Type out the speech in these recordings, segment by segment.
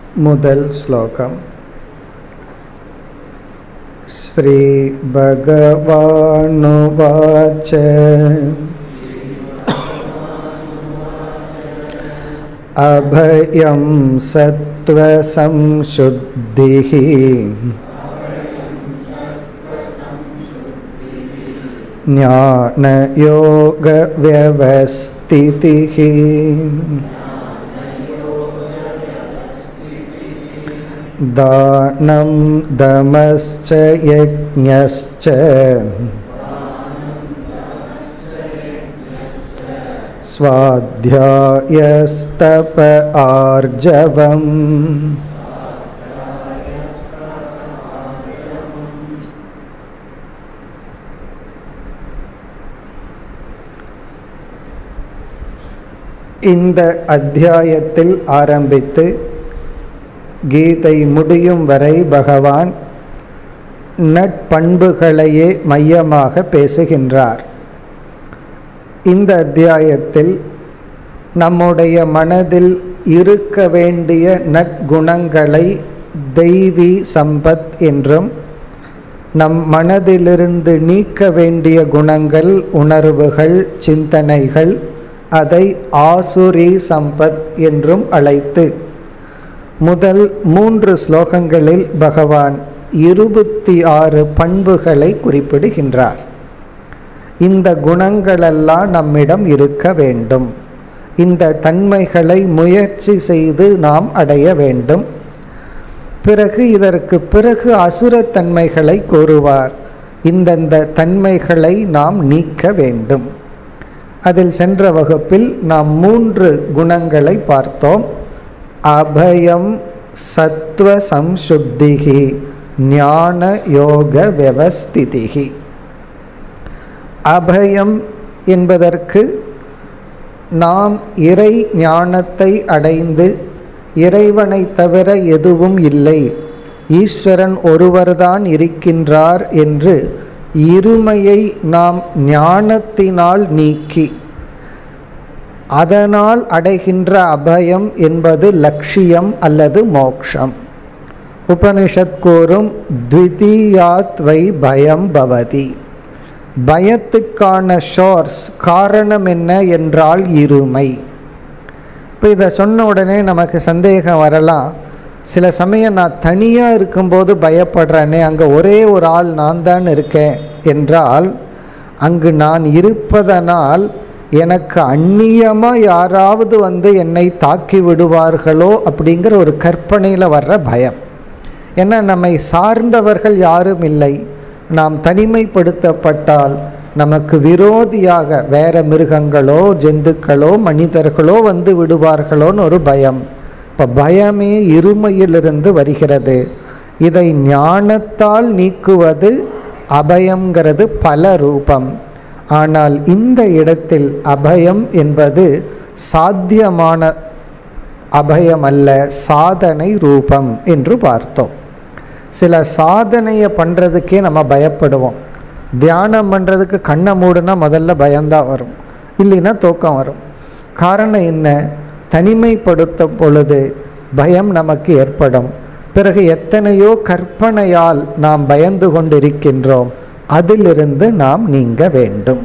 முதல் ஸ்லோகம் श्रीभगवानुवाच अभयं सत्त्वसंशुद्धिः ज्ञानयोगव्यवस्थितिः दानं दमश्च यज्ञश्च स्वाध्यायस्तप आर्जवम् இந்த அத்தியாயத்தில் ஆரம்பித்து கீதை முடியும் வரை பகவான் நட்பண்புகளையே மையமாக பேசுகின்றார் இந்த அத்தியாயத்தில் நம்முடைய மனதில் இருக்க வேண்டிய நற்குணங்களை தெய்வீ சம்பத் என்றும் நம் மனதிலிருந்து நீக்க வேண்டிய குணங்கள் உணர்வுகள் சிந்தனைகள் அதை ஆசுரி சம்பத் என்றும் அழைத்து முதல் மூன்று ஸ்லோகங்களில் பகவான் இருபத்தி ஆறு பண்புகளை குறிப்பிடுகின்றார் இந்த குணங்களெல்லாம் நம்மிடம் இருக்க வேண்டும் இந்த தன்மைகளை முயற்சி செய்து நாம் அடைய வேண்டும் பிறகு இதற்கு பிறகு அசுரத்தன்மைகளை கூறுவார் இந்தந்த தன்மைகளை நாம் நீக்க வேண்டும் அதில் சென்ற வகுப்பில் நாம் மூன்று குணங்களை பார்த்தோம் அபயம் சத்வ சம்சுத்திகி ஞான யோக வியவஸ்திதிகி அபயம் என்பதற்கு நாம் இறை ஞானத்தை அடைந்து இறைவனை தவிர எதுவும் இல்லை ஈஸ்வரன் ஒருவர்தான் இருக்கின்றார் என்று இருமையை நாம் ஞானத்தினால் நீக்கி அதனால் அடைகின்ற அபயம் என்பது லட்சியம் அல்லது மோக்ஷம் உபனிஷத் கூறும் த்விதீயாத் வை பயம் பவதி பயத்துக்கான ஷோர்ஸ் காரணம் என்ன என்றால் இருமை இப்போ இதை சொன்ன உடனே நமக்கு சந்தேகம் வரலாம் சில சமயம் நான் தனியாக இருக்கும்போது பயப்படுறேனே அங்கே ஒரே ஒரு ஆள் நான் தான் இருக்கேன் என்றால் அங்கு நான் இருப்பதனால் எனக்கு அந்நியமாக யாராவது வந்து என்னை தாக்கி விடுவார்களோ அப்படிங்கிற ஒரு கற்பனையில் வர்ற பயம் ஏன்னா நம்மை சார்ந்தவர்கள் யாரும் இல்லை நாம் தனிமைப்படுத்தப்பட்டால் நமக்கு விரோதியாக வேற மிருகங்களோ ஜந்துக்களோ மனிதர்களோ வந்து விடுவார்களோன்னு ஒரு பயம் இப்போ பயமே இருமையிலிருந்து வருகிறது இதை ஞானத்தால் நீக்குவது அபயங்கிறது பல ரூபம் ஆனால் இந்த இடத்தில் அபயம் என்பது சாத்தியமான அபயம் அல்ல சாதனை ரூபம் என்று பார்த்தோம் சில சாதனையை பண்ணுறதுக்கே நம்ம பயப்படுவோம் தியானம் பண்ணுறதுக்கு கண்ணை மூடுனா முதல்ல பயம்தான் வரும் இல்லைன்னா தூக்கம் வரும் காரணம் என்ன தனிமைப்படுத்த பொழுது பயம் நமக்கு ஏற்படும் பிறகு எத்தனையோ கற்பனையால் நாம் பயந்து கொண்டிருக்கின்றோம் அதிலிருந்து நாம் நீங்க வேண்டும்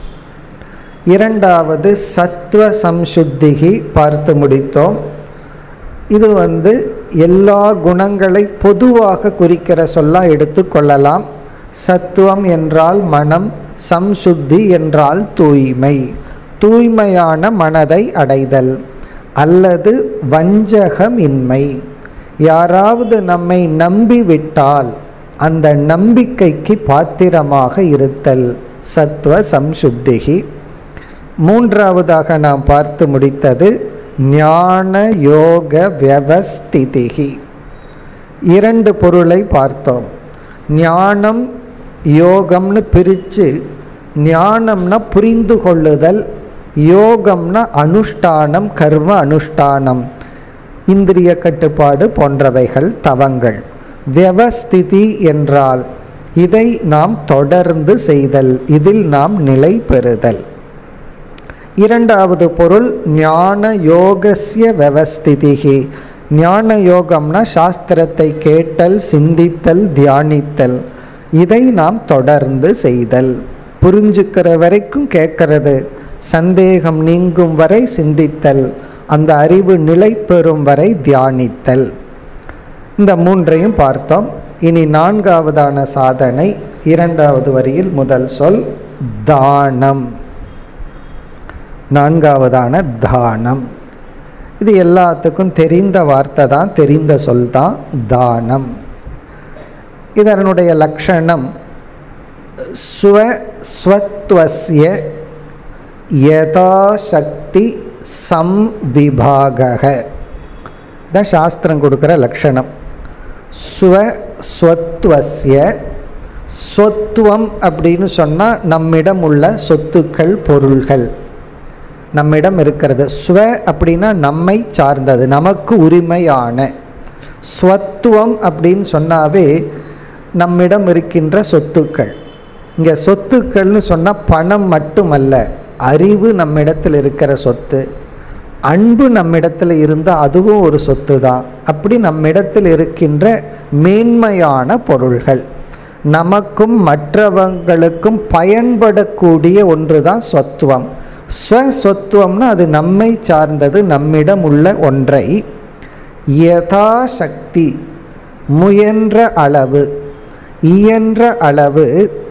இரண்டாவது சத்வ சம்சுத்திகி பார்த்து முடித்தோம் இது வந்து எல்லா குணங்களை பொதுவாக குறிக்கிற சொல்லா எடுத்துக்கொள்ளலாம் சத்துவம் என்றால் மனம் சம்சுத்தி என்றால் தூய்மை தூய்மையான மனதை அடைதல் அல்லது வஞ்சகமின்மை யாராவது நம்மை நம்பிவிட்டால் அந்த நம்பிக்கைக்கு பாத்திரமாக இருத்தல் சத்வ சம்சுத்திகி மூன்றாவதாக நாம் பார்த்து முடித்தது ஞான யோக வியவஸ்திதிகி இரண்டு பொருளை பார்த்தோம் ஞானம் யோகம்னு பிரித்து ஞானம்னா புரிந்து கொள்ளுதல் யோகம்னா அனுஷ்டானம் கர்ம அனுஷ்டானம் இந்திரிய கட்டுப்பாடு போன்றவைகள் தவங்கள் வியவஸ்திதி என்றால் இதை நாம் தொடர்ந்து செய்தல் இதில் நாம் நிலை பெறுதல் இரண்டாவது பொருள் ஞான யோகஸ்ய விவஸ்திதிகி ஞான யோகம்னா சாஸ்திரத்தை கேட்டல் சிந்தித்தல் தியானித்தல் இதை நாம் தொடர்ந்து செய்தல் புரிஞ்சுக்கிற வரைக்கும் கேட்கறது சந்தேகம் நீங்கும் வரை சிந்தித்தல் அந்த அறிவு நிலை பெறும் வரை தியானித்தல் இந்த மூன்றையும் பார்த்தோம் இனி நான்காவதான சாதனை இரண்டாவது வரியில் முதல் சொல் தானம் நான்காவதான தானம் இது எல்லாத்துக்கும் தெரிந்த வார்த்தை தான் தெரிந்த சொல் தான் தானம் இதனுடைய லக்ஷணம் ஸ்வ ஸ்வத்வஸ்ய யதாசக்தி சம்விபாக இதான் சாஸ்திரம் கொடுக்குற லக்ஷணம் ஸ்வ ஸ்வத்வஸ்ய சொத்துவம் அப்படின்னு சொன்னால் நம்மிடம் உள்ள சொத்துக்கள் பொருள்கள் நம்மிடம் இருக்கிறது ஸ்வ அப்படின்னா நம்மை சார்ந்தது நமக்கு உரிமையான ஸ்வத்துவம் அப்படின்னு சொன்னாவே நம்மிடம் இருக்கின்ற சொத்துக்கள் இங்கே சொத்துக்கள்னு சொன்னால் பணம் மட்டுமல்ல அறிவு நம்மிடத்தில் இருக்கிற சொத்து அன்பு நம்மிடத்தில் இருந்தால் அதுவும் ஒரு சொத்து தான் அப்படி நம்மிடத்தில் இருக்கின்ற மேன்மையான பொருள்கள் நமக்கும் மற்றவங்களுக்கும் பயன்படக்கூடிய ஒன்று தான் சொத்துவம் ஸ்வசொத்துவம்னா அது நம்மை சார்ந்தது நம்மிடம் உள்ள ஒன்றை யதாசக்தி முயன்ற அளவு இயன்ற அளவு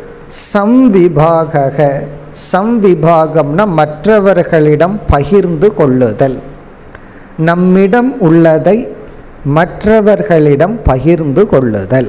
சம்விபாக சம்விபாகம்னா மற்றவர்களிடம் பகிர்ந்து கொள்ளுதல் நம்மிடம் உள்ளதை மற்றவர்களிடம் பகிர்ந்து கொள்ளுதல்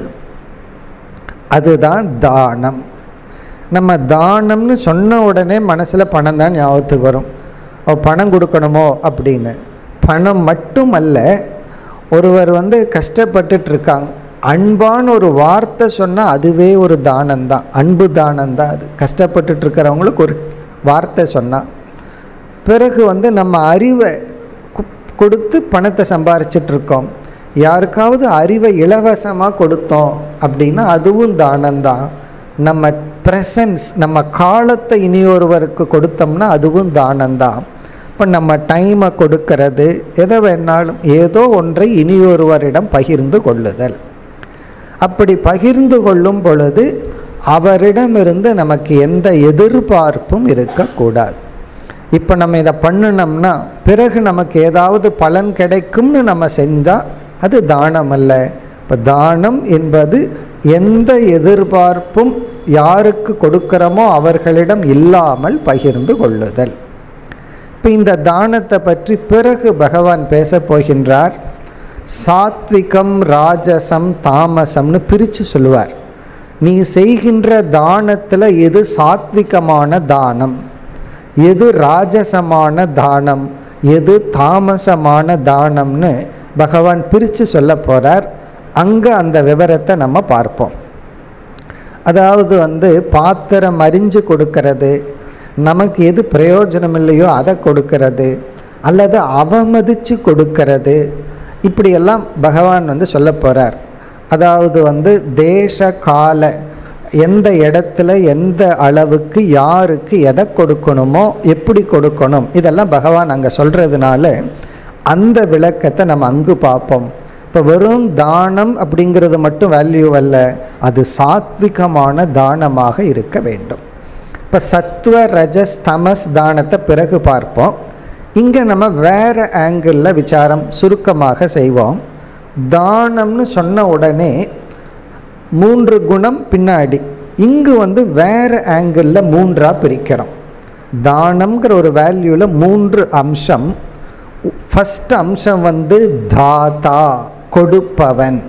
அதுதான் தானம் நம்ம தானம்னு சொன்ன உடனே மனசில் பணம் தான் ஞாபகத்துக்கு வரும் ஓ பணம் கொடுக்கணுமோ அப்படின்னு பணம் மட்டுமல்ல ஒருவர் வந்து கஷ்டப்பட்டுட்டு இருக்காங்க அன்பான ஒரு வார்த்தை சொன்னால் அதுவே ஒரு தானம் தான் அன்பு தானம் தான் அது கஷ்டப்பட்டுட்டு இருக்கிறவங்களுக்கு ஒரு வார்த்தை சொன்னால் பிறகு வந்து நம்ம அறிவை கு- கொடுத்து பணத்தை சம்பாரிச்சிட்டு இருக்கோம் யாருக்காவது அறிவை இலவசமாக கொடுத்தோம் அப்படின்னா அதுவும் தானம்தான் நம்ம ப்ரெசன்ஸ் நம்ம காலத்தை இனியொருவருக்கு கொடுத்தோம்னா அதுவும் தானம்தான் இப்போ நம்ம டைமை கொடுக்கறது எதை வேணாலும் ஏதோ ஒன்றை இனியொருவரிடம் பகிர்ந்து கொள்ளுதல் அப்படி பகிர்ந்து கொள்ளும் பொழுது அவரிடமிருந்து நமக்கு எந்த எதிர்பார்ப்பும் இருக்கக்கூடாது இப்போ நம்ம இதை பண்ணினோம்னா பிறகு நமக்கு ஏதாவது பலன் கிடைக்கும்னு நம்ம செஞ்சால் அது தானம் அல்ல இப்போ தானம் என்பது எந்த எதிர்பார்ப்பும் யாருக்கு கொடுக்கிறோமோ அவர்களிடம் இல்லாமல் பகிர்ந்து கொள்ளுதல் இப்போ இந்த தானத்தை பற்றி பிறகு பகவான் பேசப் போகின்றார் சாத்விகம் ராஜசம் தாமசம்னு பிரித்து சொல்லுவார் நீ செய்கின்ற தானத்தில் எது சாத்விகமான தானம் எது ராஜசமான தானம் எது தாமசமான தானம்னு பகவான் பிரித்து சொல்ல போகிறார் அங்கே அந்த விவரத்தை நம்ம பார்ப்போம் அதாவது வந்து பாத்திரம் அறிஞ்சு கொடுக்கறது நமக்கு எது பிரயோஜனம் இல்லையோ அதை கொடுக்கறது அல்லது அவமதித்து கொடுக்கறது இப்படியெல்லாம் பகவான் வந்து சொல்ல போகிறார் அதாவது வந்து தேச கால எந்த இடத்துல எந்த அளவுக்கு யாருக்கு எதை கொடுக்கணுமோ எப்படி கொடுக்கணும் இதெல்லாம் பகவான் அங்கே சொல்கிறதுனால அந்த விளக்கத்தை நம்ம அங்கு பார்ப்போம் இப்போ வெறும் தானம் அப்படிங்கிறது மட்டும் வேல்யூ அல்ல அது சாத்விகமான தானமாக இருக்க வேண்டும் இப்போ சத்துவ ரஜஸ் தமஸ் தானத்தை பிறகு பார்ப்போம் இங்கே நம்ம வேறு ஆங்கிளில் விசாரம் சுருக்கமாக செய்வோம் தானம்னு சொன்ன உடனே மூன்று குணம் பின்னாடி இங்கு வந்து வேறு ஆங்கிளில் மூன்றாக பிரிக்கிறோம் தானம்ங்கிற ஒரு வேல்யூவில் மூன்று அம்சம் ஃபஸ்ட் அம்சம் வந்து தாதா கொடுப்பவன்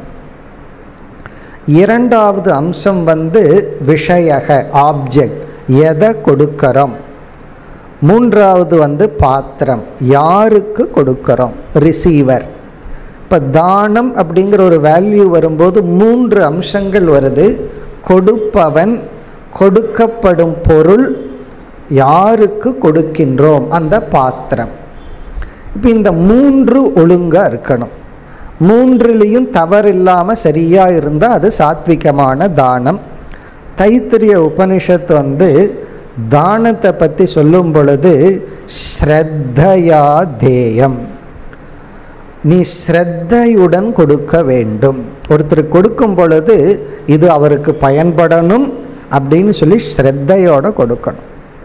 இரண்டாவது அம்சம் வந்து விஷயக ஆப்ஜெக்ட் எதை கொடுக்கிறோம் மூன்றாவது வந்து பாத்திரம் யாருக்கு கொடுக்கிறோம் ரிசீவர் இப்போ தானம் அப்படிங்கிற ஒரு வேல்யூ வரும்போது மூன்று அம்சங்கள் வருது கொடுப்பவன் கொடுக்கப்படும் பொருள் யாருக்கு கொடுக்கின்றோம் அந்த பாத்திரம் இப்போ இந்த மூன்று ஒழுங்காக இருக்கணும் மூன்றுலேயும் தவறில்லாமல் சரியாக இருந்தால் அது சாத்விகமான தானம் தைத்திரிய உபனிஷத்து வந்து தானத்தை பற்றி சொல்லும் பொழுது ஸ்ரத்தையா தேயம் நீ ஸ்ரத்தையுடன் கொடுக்க வேண்டும் ஒருத்தர் கொடுக்கும் பொழுது இது அவருக்கு பயன்படணும் அப்படின்னு சொல்லி ஸ்ரத்தையோட கொடுக்கணும்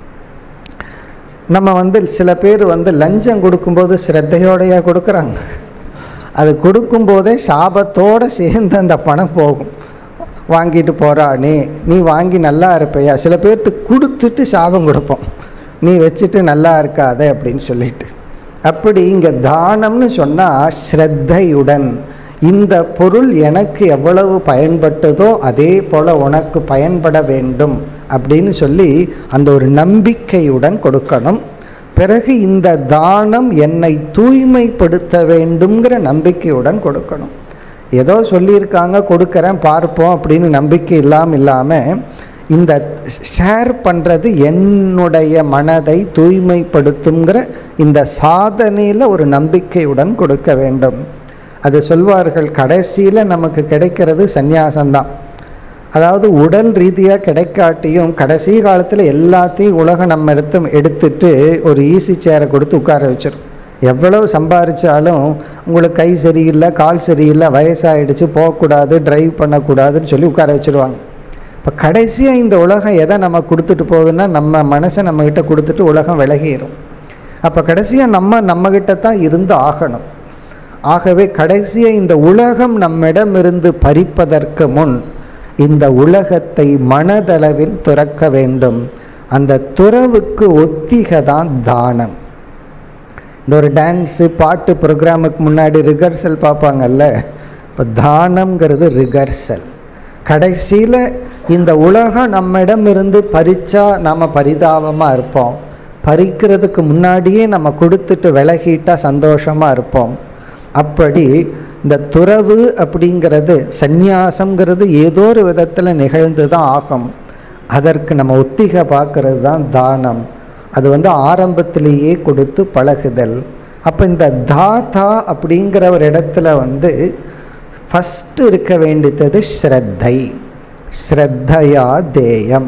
நம்ம வந்து சில பேர் வந்து லஞ்சம் கொடுக்கும்போது ஸ்ரத்தையோடையா கொடுக்குறாங்க அது கொடுக்கும்போதே சாபத்தோடு சேர்ந்து அந்த பணம் போகும் வாங்கிட்டு போகிறானே நீ வாங்கி நல்லா இருப்பையா சில பேர்த்துக்கு கொடுத்துட்டு சாபம் கொடுப்போம் நீ வச்சுட்டு நல்லா இருக்காத அப்படின்னு சொல்லிட்டு அப்படி இங்கே தானம்னு சொன்னால் ஸ்ரத்தையுடன் இந்த பொருள் எனக்கு எவ்வளவு பயன்பட்டதோ அதே போல் உனக்கு பயன்பட வேண்டும் அப்படின்னு சொல்லி அந்த ஒரு நம்பிக்கையுடன் கொடுக்கணும் பிறகு இந்த தானம் என்னை தூய்மைப்படுத்த வேண்டுங்கிற நம்பிக்கையுடன் கொடுக்கணும் ஏதோ சொல்லியிருக்காங்க கொடுக்குறேன் பார்ப்போம் அப்படின்னு நம்பிக்கை இல்லாமல் இல்லாமல் இந்த ஷேர் பண்ணுறது என்னுடைய மனதை தூய்மைப்படுத்துங்கிற இந்த சாதனையில் ஒரு நம்பிக்கையுடன் கொடுக்க வேண்டும் அது சொல்வார்கள் கடைசியில் நமக்கு கிடைக்கிறது சந்நியாசம்தான் அதாவது உடல் ரீதியாக கிடைக்காட்டியும் கடைசி காலத்தில் எல்லாத்தையும் உலகம் நம்ம எடுத்து எடுத்துட்டு ஒரு ஈஸி சேரை கொடுத்து உட்கார வச்சிரும் எவ்வளவு சம்பாதிச்சாலும் உங்களுக்கு கை சரியில்லை கால் சரியில்லை வயசாகிடுச்சு போகக்கூடாது டிரைவ் பண்ணக்கூடாதுன்னு சொல்லி உட்கார வச்சுருவாங்க இப்போ கடைசியாக இந்த உலகம் எதை நம்ம கொடுத்துட்டு போகுதுன்னா நம்ம மனசை நம்மக்கிட்ட கொடுத்துட்டு உலகம் விலகிடும் அப்போ கடைசியாக நம்ம நம்மக்கிட்ட தான் இருந்து ஆகணும் ஆகவே கடைசியாக இந்த உலகம் நம்மிடமிருந்து பறிப்பதற்கு முன் இந்த உலகத்தை மனதளவில் துறக்க வேண்டும் அந்த துறவுக்கு ஒத்திகை தான் தானம் இந்த ஒரு டான்ஸு பாட்டு ப்ரோக்ராமுக்கு முன்னாடி ரிகர்சல் பார்ப்பாங்கல்ல இப்போ தானம்ங்கிறது ரிகர்சல் கடைசியில் இந்த உலகம் நம்மிடமிருந்து பறிச்சா நாம் பரிதாபமாக இருப்போம் பறிக்கிறதுக்கு முன்னாடியே நம்ம கொடுத்துட்டு விலகிட்டா சந்தோஷமாக இருப்போம் அப்படி இந்த துறவு அப்படிங்கிறது சந்நியாசங்கிறது ஏதோ ஒரு விதத்தில் நிகழ்ந்து தான் ஆகும் அதற்கு நம்ம ஒத்திகை பார்க்கறது தான் தானம் அது வந்து ஆரம்பத்திலேயே கொடுத்து பழகுதல் அப்போ இந்த தாத்தா அப்படிங்கிற ஒரு இடத்துல வந்து ஃபஸ்ட்டு இருக்க வேண்டியது ஸ்ரத்தை ஸ்ரத்தையா தேயம்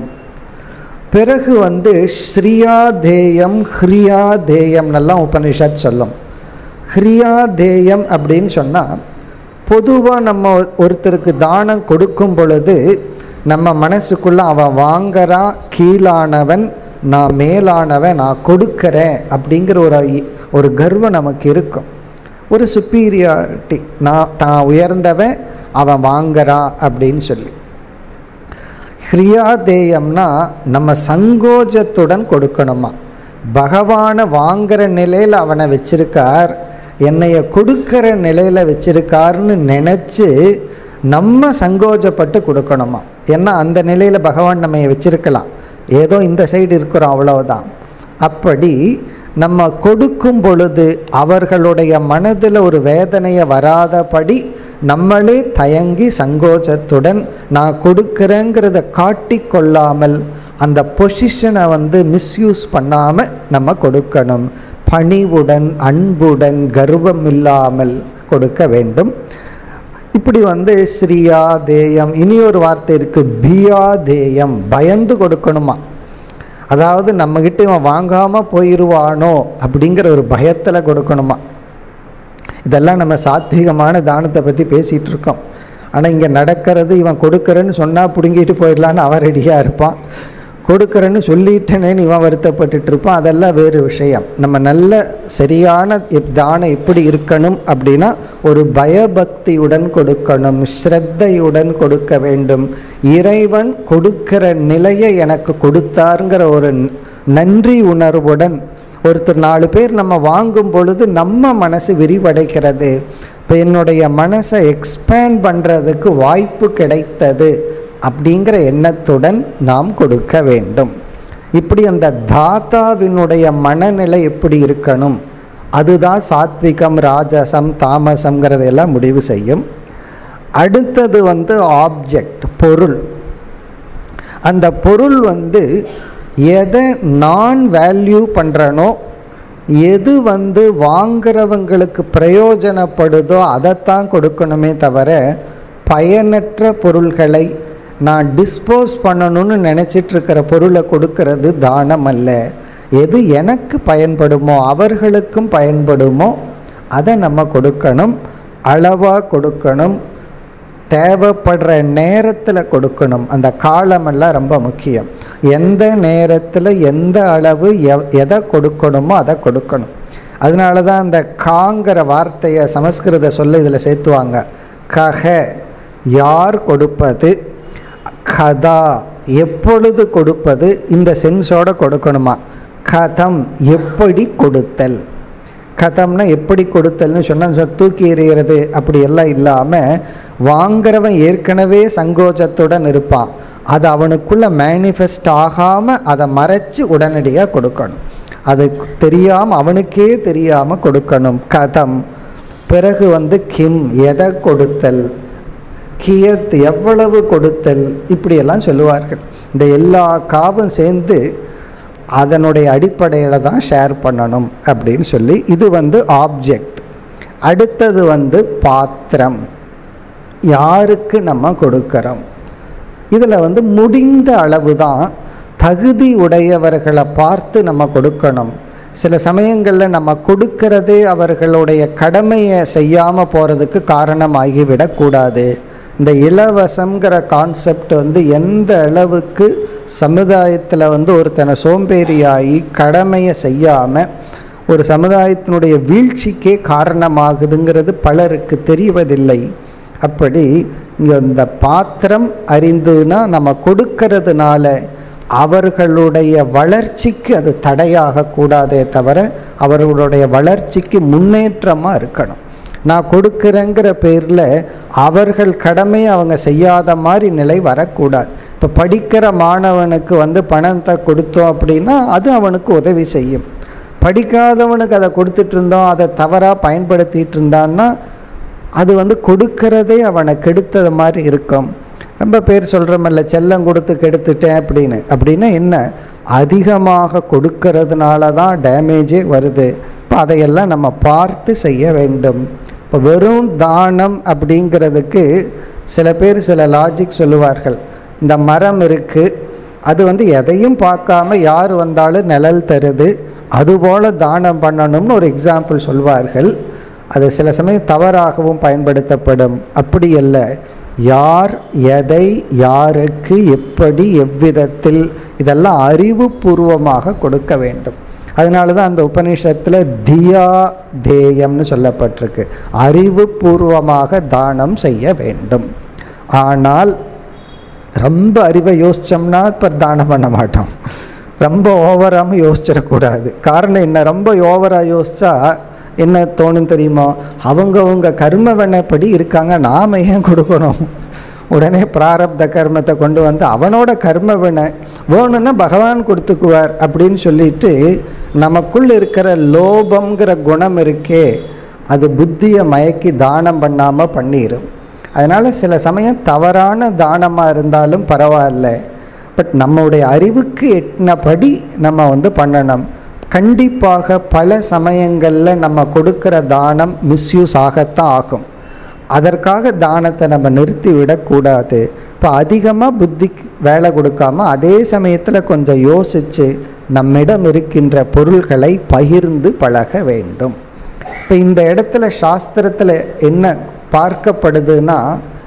பிறகு வந்து ஸ்ரீயாதேயம் ஹ்ரியாதேயம்னெல்லாம் உபனிஷத் சொல்லும் ஹ்ரியாதேயம் அப்படின்னு சொன்னால் பொதுவாக நம்ம ஒருத்தருக்கு தானம் கொடுக்கும் பொழுது நம்ம மனசுக்குள்ளே அவன் வாங்குறான் கீழானவன் நான் மேலானவன் நான் கொடுக்குறேன் அப்படிங்கிற ஒரு ஒரு கர்வம் நமக்கு இருக்கும் ஒரு சுப்பீரியாரிட்டி நான் தான் உயர்ந்தவன் அவன் வாங்குறான் அப்படின்னு சொல்லி ஹ்ரியாதேயம்னா நம்ம சங்கோஜத்துடன் கொடுக்கணுமா பகவானை வாங்குற நிலையில் அவனை வச்சிருக்கார் என்னைய கொடுக்கிற நிலையில் வச்சிருக்காருன்னு நினச்சி நம்ம சங்கோஜப்பட்டு கொடுக்கணுமா ஏன்னா அந்த நிலையில் பகவான் நம்ம வச்சிருக்கலாம் ஏதோ இந்த சைடு இருக்கிறோம் அவ்வளவுதான் அப்படி நம்ம கொடுக்கும் பொழுது அவர்களுடைய மனதில் ஒரு வேதனையை வராதபடி நம்மளே தயங்கி சங்கோஜத்துடன் நான் கொடுக்குறேங்கிறத காட்டி கொள்ளாமல் அந்த பொசிஷனை வந்து மிஸ்யூஸ் பண்ணாமல் நம்ம கொடுக்கணும் பணிவுடன் அன்புடன் கர்வம் இல்லாமல் கொடுக்க வேண்டும் இப்படி வந்து ஸ்ரீயா தேயம் இனி ஒரு வார்த்தை இருக்கு பியா தேயம் பயந்து கொடுக்கணுமா அதாவது நம்மகிட்ட இவன் வாங்காமல் போயிடுவானோ அப்படிங்கிற ஒரு பயத்தில் கொடுக்கணுமா இதெல்லாம் நம்ம சாத்விகமான தானத்தை பற்றி பேசிகிட்டு இருக்கோம் ஆனால் இங்கே நடக்கிறது இவன் கொடுக்குறேன்னு சொன்னால் பிடுங்கிட்டு போயிடலான்னு அவன் ரெடியாக இருப்பான் கொடுக்குறேன்னு சொல்லிட்டேனேன்னு இவன் வருத்தப்பட்டுட்டு இருப்பான் அதெல்லாம் வேறு விஷயம் நம்ம நல்ல சரியான தானம் எப்படி இருக்கணும் அப்படின்னா ஒரு பயபக்தியுடன் கொடுக்கணும் ஸ்ரத்தையுடன் கொடுக்க வேண்டும் இறைவன் கொடுக்கிற நிலையை எனக்கு கொடுத்தாருங்கிற ஒரு நன்றி உணர்வுடன் ஒருத்தர் நாலு பேர் நம்ம வாங்கும் பொழுது நம்ம மனசு விரிவடைக்கிறது இப்போ என்னுடைய மனசை எக்ஸ்பேண்ட் பண்ணுறதுக்கு வாய்ப்பு கிடைத்தது அப்படிங்கிற எண்ணத்துடன் நாம் கொடுக்க வேண்டும் இப்படி அந்த தாத்தாவினுடைய மனநிலை எப்படி இருக்கணும் அதுதான் சாத்விகம் ராஜசம் தாமசங்கிறதையெல்லாம் முடிவு செய்யும் அடுத்தது வந்து ஆப்ஜெக்ட் பொருள் அந்த பொருள் வந்து எதை நான் வேல்யூ பண்ணுறனோ எது வந்து வாங்குறவங்களுக்கு பிரயோஜனப்படுதோ அதைத்தான் கொடுக்கணுமே தவிர பயனற்ற பொருள்களை நான் டிஸ்போஸ் பண்ணணும்னு நினச்சிட்டு இருக்கிற பொருளை கொடுக்கறது தானம் அல்ல எது எனக்கு பயன்படுமோ அவர்களுக்கும் பயன்படுமோ அதை நம்ம கொடுக்கணும் அளவாக கொடுக்கணும் தேவைப்படுற நேரத்தில் கொடுக்கணும் அந்த காலமெல்லாம் ரொம்ப முக்கியம் எந்த நேரத்தில் எந்த அளவு எவ் எதை கொடுக்கணுமோ அதை கொடுக்கணும் அதனால தான் அந்த காங்கிற வார்த்தையை சமஸ்கிருத சொல்ல இதில் சேர்த்துவாங்க கக யார் கொடுப்பது கதா எப்பொழுது கொடுப்பது இந்த சென்ஸோட கொடுக்கணுமா கதம் எப்படி கொடுத்தல் கதம்னா எப்படி கொடுத்தல்னு சொன்னால் தூக்கி எறிகிறது அப்படி எல்லாம் இல்லாமல் வாங்குறவன் ஏற்கனவே சங்கோஜத்துடன் இருப்பான் அது அவனுக்குள்ள மேனிஃபெஸ்ட் ஆகாமல் அதை மறைச்சு உடனடியாக கொடுக்கணும் அது தெரியாமல் அவனுக்கே தெரியாமல் கொடுக்கணும் கதம் பிறகு வந்து கிம் எதை கொடுத்தல் கியத் எவ்வளவு கொடுத்தல் இப்படியெல்லாம் சொல்லுவார்கள் இந்த எல்லா காவும் சேர்ந்து அதனுடைய அடிப்படையில் தான் ஷேர் பண்ணணும் அப்படின்னு சொல்லி இது வந்து ஆப்ஜெக்ட் அடுத்தது வந்து பாத்திரம் யாருக்கு நம்ம கொடுக்கிறோம் இதில் வந்து முடிந்த அளவு தான் தகுதி உடையவர்களை பார்த்து நம்ம கொடுக்கணும் சில சமயங்களில் நம்ம கொடுக்கறதே அவர்களுடைய கடமையை செய்யாமல் போகிறதுக்கு காரணமாகிவிடக்கூடாது இந்த இலவசங்கிற கான்செப்ட் வந்து எந்த அளவுக்கு சமுதாயத்தில் வந்து ஒருத்தனை சோம்பேறியாகி கடமையை செய்யாமல் ஒரு சமுதாயத்தினுடைய வீழ்ச்சிக்கே காரணமாகுதுங்கிறது பலருக்கு தெரிவதில்லை அப்படி இங்கே இந்த பாத்திரம் அறிந்துனா நம்ம கொடுக்கறதுனால அவர்களுடைய வளர்ச்சிக்கு அது தடையாக கூடாதே தவிர அவர்களுடைய வளர்ச்சிக்கு முன்னேற்றமாக இருக்கணும் நான் கொடுக்குறேங்கிற பேரில் அவர்கள் கடமையை அவங்க செய்யாத மாதிரி நிலை வரக்கூடாது இப்போ படிக்கிற மாணவனுக்கு வந்து பணத்தை கொடுத்தோம் அப்படின்னா அது அவனுக்கு உதவி செய்யும் படிக்காதவனுக்கு அதை கொடுத்துட்டு இருந்தோம் அதை தவறாக பயன்படுத்திட்டு இருந்தான்னா அது வந்து கொடுக்கறதே அவனை கெடுத்தது மாதிரி இருக்கும் ரொம்ப பேர் சொல்கிறோமல்ல செல்லம் கொடுத்து கெடுத்துட்டேன் அப்படின்னு அப்படின்னா என்ன அதிகமாக கொடுக்கறதுனால தான் டேமேஜே வருது இப்போ அதையெல்லாம் நம்ம பார்த்து செய்ய வேண்டும் இப்போ வெறும் தானம் அப்படிங்கிறதுக்கு சில பேர் சில லாஜிக் சொல்லுவார்கள் இந்த மரம் இருக்குது அது வந்து எதையும் பார்க்காம யார் வந்தாலும் நிழல் தருது அதுபோல் தானம் பண்ணணும்னு ஒரு எக்ஸாம்பிள் சொல்வார்கள் அது சில சமயம் தவறாகவும் பயன்படுத்தப்படும் அப்படி அல்ல யார் எதை யாருக்கு எப்படி எவ்விதத்தில் இதெல்லாம் அறிவுபூர்வமாக கொடுக்க வேண்டும் அதனால தான் அந்த உபநிஷத்தில் தியா தேயம்னு சொல்லப்பட்டிருக்கு அறிவுபூர்வமாக தானம் செய்ய வேண்டும் ஆனால் ரொம்ப அறிவை யோசித்தோம்னா இப்போ தானம் பண்ண மாட்டோம் ரொம்ப ஓவராகவும் யோசிச்சிடக்கூடாது காரணம் என்ன ரொம்ப ஓவராக யோசித்தா என்ன தோணும் தெரியுமா அவங்கவுங்க கர்ம வினைப்படி இருக்காங்க நாம் ஏன் கொடுக்கணும் உடனே பிராரப்த கர்மத்தை கொண்டு வந்து அவனோட கர்ம வினை வேணும்னா பகவான் கொடுத்துக்குவார் அப்படின்னு சொல்லிட்டு நமக்குள்ள இருக்கிற லோபங்கிற குணம் இருக்கே அது புத்தியை மயக்கி தானம் பண்ணாமல் பண்ணிடும் அதனால் சில சமயம் தவறான தானமாக இருந்தாலும் பரவாயில்ல பட் நம்முடைய அறிவுக்கு எட்டினபடி நம்ம வந்து பண்ணணும் கண்டிப்பாக பல சமயங்களில் நம்ம கொடுக்குற தானம் மிஸ்யூஸ் ஆகத்தான் ஆகும் அதற்காக தானத்தை நம்ம நிறுத்தி விடக்கூடாது இப்போ அதிகமாக புத்திக்கு வேலை கொடுக்காம அதே சமயத்தில் கொஞ்சம் யோசித்து நம்மிடம் இருக்கின்ற பொருள்களை பகிர்ந்து பழக வேண்டும் இப்போ இந்த இடத்துல சாஸ்திரத்தில் என்ன பார்க்கப்படுதுன்னா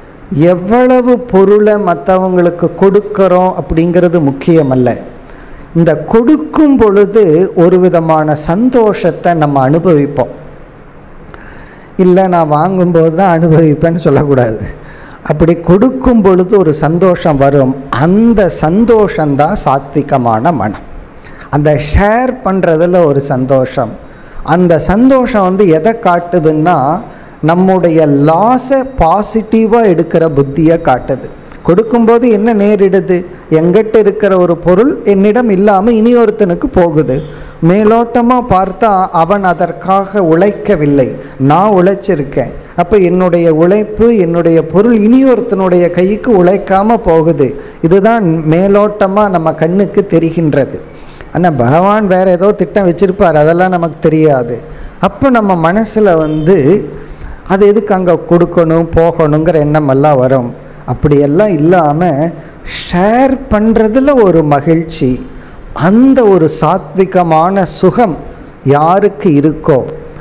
எவ்வளவு பொருளை மற்றவங்களுக்கு கொடுக்குறோம் அப்படிங்கிறது முக்கியமல்ல இந்த கொடுக்கும் பொழுது ஒரு விதமான சந்தோஷத்தை நம்ம அனுபவிப்போம் இல்லை நான் வாங்கும்போது தான் அனுபவிப்பேன்னு சொல்லக்கூடாது அப்படி கொடுக்கும் பொழுது ஒரு சந்தோஷம் வரும் அந்த சந்தோஷந்தான் சாத்விகமான மனம் அந்த ஷேர் பண்ணுறதுல ஒரு சந்தோஷம் அந்த சந்தோஷம் வந்து எதை காட்டுதுன்னா நம்முடைய லாஸை பாசிட்டிவாக எடுக்கிற புத்தியை காட்டுது கொடுக்கும்போது என்ன நேரிடுது எங்கிட்ட இருக்கிற ஒரு பொருள் என்னிடம் இல்லாமல் இனி ஒருத்தனுக்கு போகுது மேலோட்டமாக பார்த்தா அவன் அதற்காக உழைக்கவில்லை நான் உழைச்சிருக்கேன் அப்போ என்னுடைய உழைப்பு என்னுடைய பொருள் இனி ஒருத்தனுடைய கைக்கு உழைக்காமல் போகுது இதுதான் மேலோட்டமாக நம்ம கண்ணுக்கு தெரிகின்றது ஆனால் பகவான் வேறு ஏதோ திட்டம் வச்சுருப்பார் அதெல்லாம் நமக்கு தெரியாது அப்போ நம்ம மனசில் வந்து அது எதுக்கு அங்கே கொடுக்கணும் போகணுங்கிற எண்ணம் எல்லாம் வரும் அப்படியெல்லாம் இல்லாமல் ஷேர் பண்ணுறதுல ஒரு மகிழ்ச்சி அந்த ஒரு சாத்விகமான சுகம் யாருக்கு இருக்கோ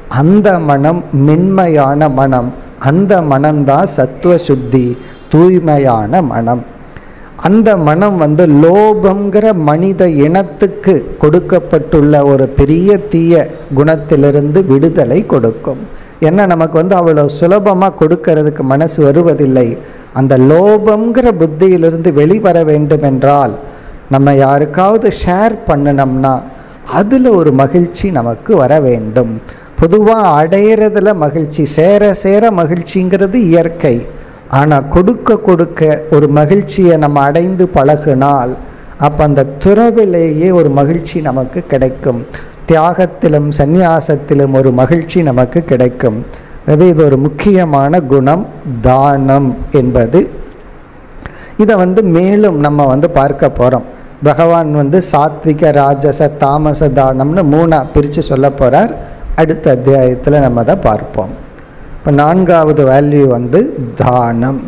அந்த மனம் மென்மையான மனம் அந்த மனம்தான் சத்துவ சுத்தி தூய்மையான மனம் அந்த மனம் வந்து லோபங்கிற மனித இனத்துக்கு கொடுக்கப்பட்டுள்ள ஒரு பெரிய தீய குணத்திலிருந்து விடுதலை கொடுக்கும் ஏன்னா நமக்கு வந்து அவ்வளோ சுலபமாக கொடுக்கறதுக்கு மனசு வருவதில்லை அந்த லோபங்கிற புத்தியிலிருந்து வெளிவர வேண்டும் என்றால் நம்ம யாருக்காவது ஷேர் பண்ணினோம்னா அதில் ஒரு மகிழ்ச்சி நமக்கு வர வேண்டும் பொதுவாக அடையிறதுல மகிழ்ச்சி சேர சேர மகிழ்ச்சிங்கிறது இயற்கை ஆனால் கொடுக்க கொடுக்க ஒரு மகிழ்ச்சியை நம்ம அடைந்து பழகினால் அப்போ அந்த துறவிலேயே ஒரு மகிழ்ச்சி நமக்கு கிடைக்கும் தியாகத்திலும் சந்நியாசத்திலும் ஒரு மகிழ்ச்சி நமக்கு கிடைக்கும் எனவே இது ஒரு முக்கியமான குணம் தானம் என்பது இதை வந்து மேலும் நம்ம வந்து பார்க்க போகிறோம் பகவான் வந்து சாத்விக ராஜச தாமச தானம்னு மூணாக பிரித்து சொல்ல போகிறார் அடுத்த அத்தியாயத்தில் நம்ம அதை பார்ப்போம் இப்போ நான்காவது வேல்யூ வந்து தானம்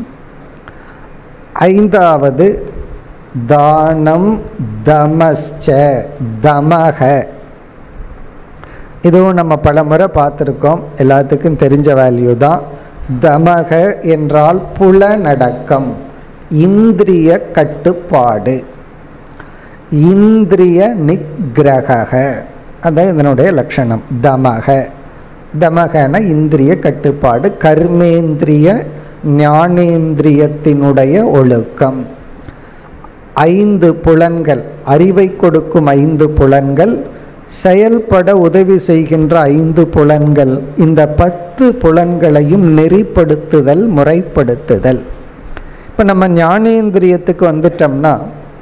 ஐந்தாவது தானம் தமஸ்ச தமக இதுவும் நம்ம பல முறை பார்த்துருக்கோம் எல்லாத்துக்கும் தெரிஞ்ச வேல்யூ தான் தமக என்றால் புலனடக்கம் இந்திரிய கட்டுப்பாடு இந்திரிய நிகிரக அதான் இதனுடைய லட்சணம் தமக தமகன இந்திரிய கட்டுப்பாடு கர்மேந்திரிய ஞானேந்திரியத்தினுடைய ஒழுக்கம் ஐந்து புலன்கள் அறிவை கொடுக்கும் ஐந்து புலன்கள் செயல்பட உதவி செய்கின்ற ஐந்து புலன்கள் இந்த பத்து புலன்களையும் நெறிப்படுத்துதல் முறைப்படுத்துதல் இப்போ நம்ம ஞானேந்திரியத்துக்கு வந்துட்டோம்னா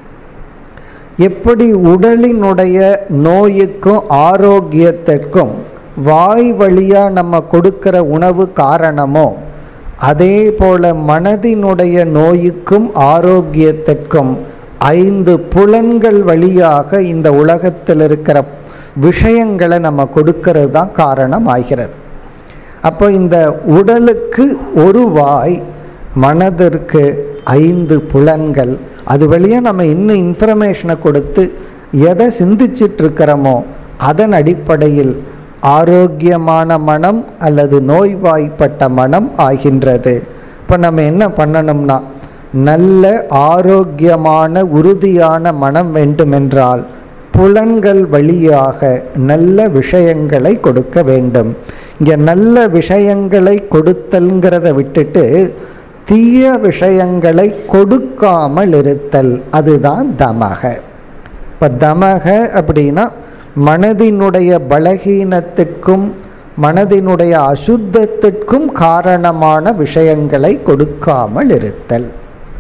எப்படி உடலினுடைய நோய்க்கும் ஆரோக்கியத்திற்கும் வாய் வழியாக நம்ம கொடுக்கிற உணவு காரணமோ அதே போல மனதினுடைய நோய்க்கும் ஆரோக்கியத்திற்கும் ஐந்து புலன்கள் வழியாக இந்த உலகத்தில் இருக்கிற விஷயங்களை நம்ம கொடுக்கறது தான் காரணம் ஆகிறது அப்போ இந்த உடலுக்கு ஒரு வாய் மனதிற்கு ஐந்து புலன்கள் அது வழியாக நம்ம இன்னும் இன்ஃபர்மேஷனை கொடுத்து எதை சிந்திச்சிட்டு இருக்கிறோமோ அதன் அடிப்படையில் ஆரோக்கியமான மனம் அல்லது நோய்வாய்ப்பட்ட மனம் ஆகின்றது இப்போ நம்ம என்ன பண்ணணும்னா நல்ல ஆரோக்கியமான உறுதியான மனம் வேண்டுமென்றால் புலன்கள் வழியாக நல்ல விஷயங்களை கொடுக்க வேண்டும் இங்கே நல்ல விஷயங்களை கொடுத்தல்ங்கிறத விட்டுட்டு தீய விஷயங்களை கொடுக்காமல் இருத்தல் அதுதான் தமக இப்போ தமக அப்படின்னா மனதினுடைய பலகீனத்திற்கும் மனதினுடைய அசுத்தத்திற்கும் காரணமான விஷயங்களை கொடுக்காமல் இருத்தல்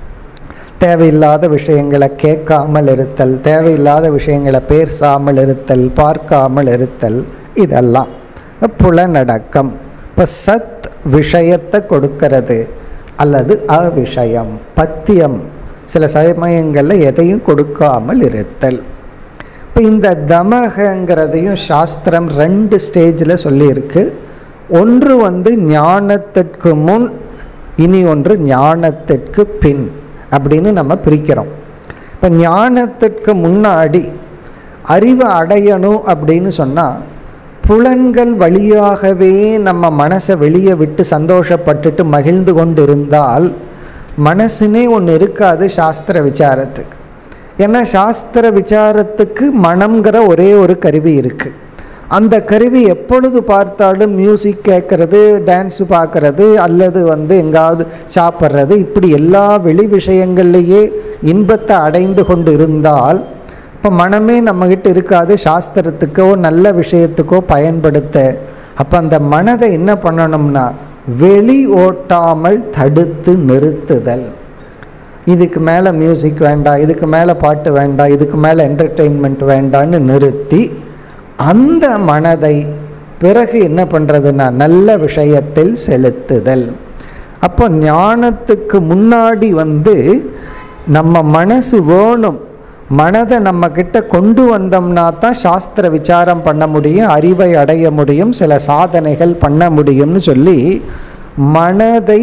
தேவையில்லாத விஷயங்களை கேட்காமல் இருத்தல் தேவையில்லாத விஷயங்களை பேசாமல் இருத்தல் பார்க்காமல் இருத்தல் இதெல்லாம் புலனடக்கம் இப்போ சத் விஷயத்தை கொடுக்கிறது அல்லது அவிஷயம் பத்தியம் சில சமயங்களில் எதையும் கொடுக்காமல் இருத்தல் இப்போ இந்த தமகங்கிறதையும் சாஸ்திரம் ரெண்டு ஸ்டேஜில் சொல்லியிருக்கு ஒன்று வந்து ஞானத்திற்கு முன் இனி ஒன்று ஞானத்திற்கு பின் அப்படின்னு நம்ம பிரிக்கிறோம் இப்போ ஞானத்திற்கு முன்னாடி அறிவை அடையணும் அப்படின்னு சொன்னால் புலன்கள் வழியாகவே நம்ம மனசை வெளியே விட்டு சந்தோஷப்பட்டுட்டு மகிழ்ந்து கொண்டு இருந்தால் மனசுனே ஒன்று இருக்காது சாஸ்திர விசாரத்துக்கு ஏன்னா சாஸ்திர விசாரத்துக்கு மனம்ங்கிற ஒரே ஒரு கருவி இருக்குது அந்த கருவி எப்பொழுது பார்த்தாலும் மியூசிக் கேட்குறது டான்ஸு பார்க்குறது அல்லது வந்து எங்காவது சாப்பிட்றது இப்படி எல்லா வெளி விஷயங்கள்லேயே இன்பத்தை அடைந்து கொண்டு இருந்தால் இப்போ மனமே நம்மக்கிட்ட இருக்காது சாஸ்திரத்துக்கோ நல்ல விஷயத்துக்கோ பயன்படுத்த அப்போ அந்த மனதை என்ன பண்ணணும்னா வெளி ஓட்டாமல் தடுத்து நிறுத்துதல் இதுக்கு மேலே மியூசிக் வேண்டாம் இதுக்கு மேலே பாட்டு வேண்டாம் இதுக்கு மேலே என்டர்டெயின்மெண்ட் வேண்டான்னு நிறுத்தி அந்த மனதை பிறகு என்ன பண்ணுறதுன்னா நல்ல விஷயத்தில் செலுத்துதல் அப்போ ஞானத்துக்கு முன்னாடி வந்து நம்ம மனசு வேணும் மனதை நம்ம கிட்ட கொண்டு வந்தோம்னா தான் சாஸ்திர விசாரம் பண்ண முடியும் அறிவை அடைய முடியும் சில சாதனைகள் பண்ண முடியும்னு சொல்லி மனதை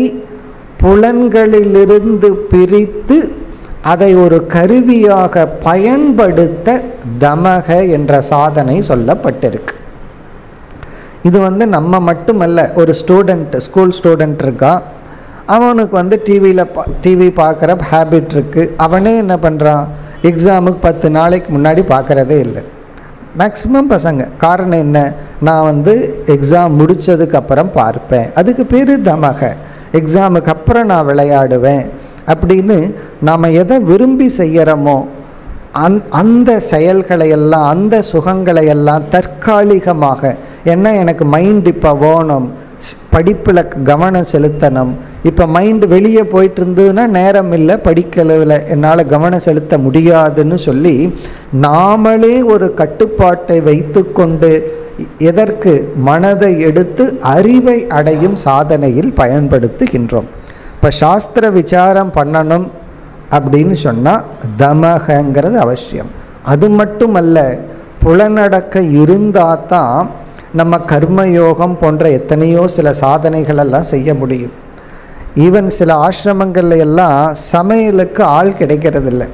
புலன்களிலிருந்து பிரித்து அதை ஒரு கருவியாக பயன்படுத்த தமக என்ற சாதனை சொல்லப்பட்டிருக்கு இது வந்து நம்ம மட்டுமல்ல ஒரு ஸ்டூடெண்ட் ஸ்கூல் ஸ்டூடெண்ட் இருக்கான் அவனுக்கு வந்து டிவியில் பா டிவி பார்க்குற ஹேபிட் இருக்குது அவனே என்ன பண்ணுறான் எக்ஸாமுக்கு பத்து நாளைக்கு முன்னாடி பார்க்குறதே இல்லை மேக்ஸிமம் பசங்க காரணம் என்ன நான் வந்து எக்ஸாம் முடித்ததுக்கு அப்புறம் பார்ப்பேன் அதுக்கு பேர் தமக எக்ஸாமுக்கு அப்புறம் நான் விளையாடுவேன் அப்படின்னு நாம் எதை விரும்பி செய்கிறோமோ அந் அந்த செயல்களை எல்லாம் அந்த சுகங்களை எல்லாம் தற்காலிகமாக என்ன எனக்கு மைண்ட் இப்போ வேணும் படிப்பில் கவனம் செலுத்தணும் இப்போ மைண்டு வெளியே போயிட்டு இருந்ததுன்னா நேரம் இல்லை படிக்கிறதுல என்னால் கவனம் செலுத்த முடியாதுன்னு சொல்லி நாமளே ஒரு கட்டுப்பாட்டை வைத்துக்கொண்டு எதற்கு மனதை எடுத்து அறிவை அடையும் சாதனையில் பயன்படுத்துகின்றோம் இப்போ சாஸ்திர விசாரம் பண்ணணும் அப்படின்னு சொன்னால் தமகங்கிறது அவசியம் அது மட்டுமல்ல புலனடக்க இருந்தால் தான் நம்ம கர்மயோகம் போன்ற எத்தனையோ சில சாதனைகளெல்லாம் செய்ய முடியும் ஈவன் சில ஆசிரமங்கள்ல எல்லாம் சமையலுக்கு ஆள் கிடைக்கிறதில்ல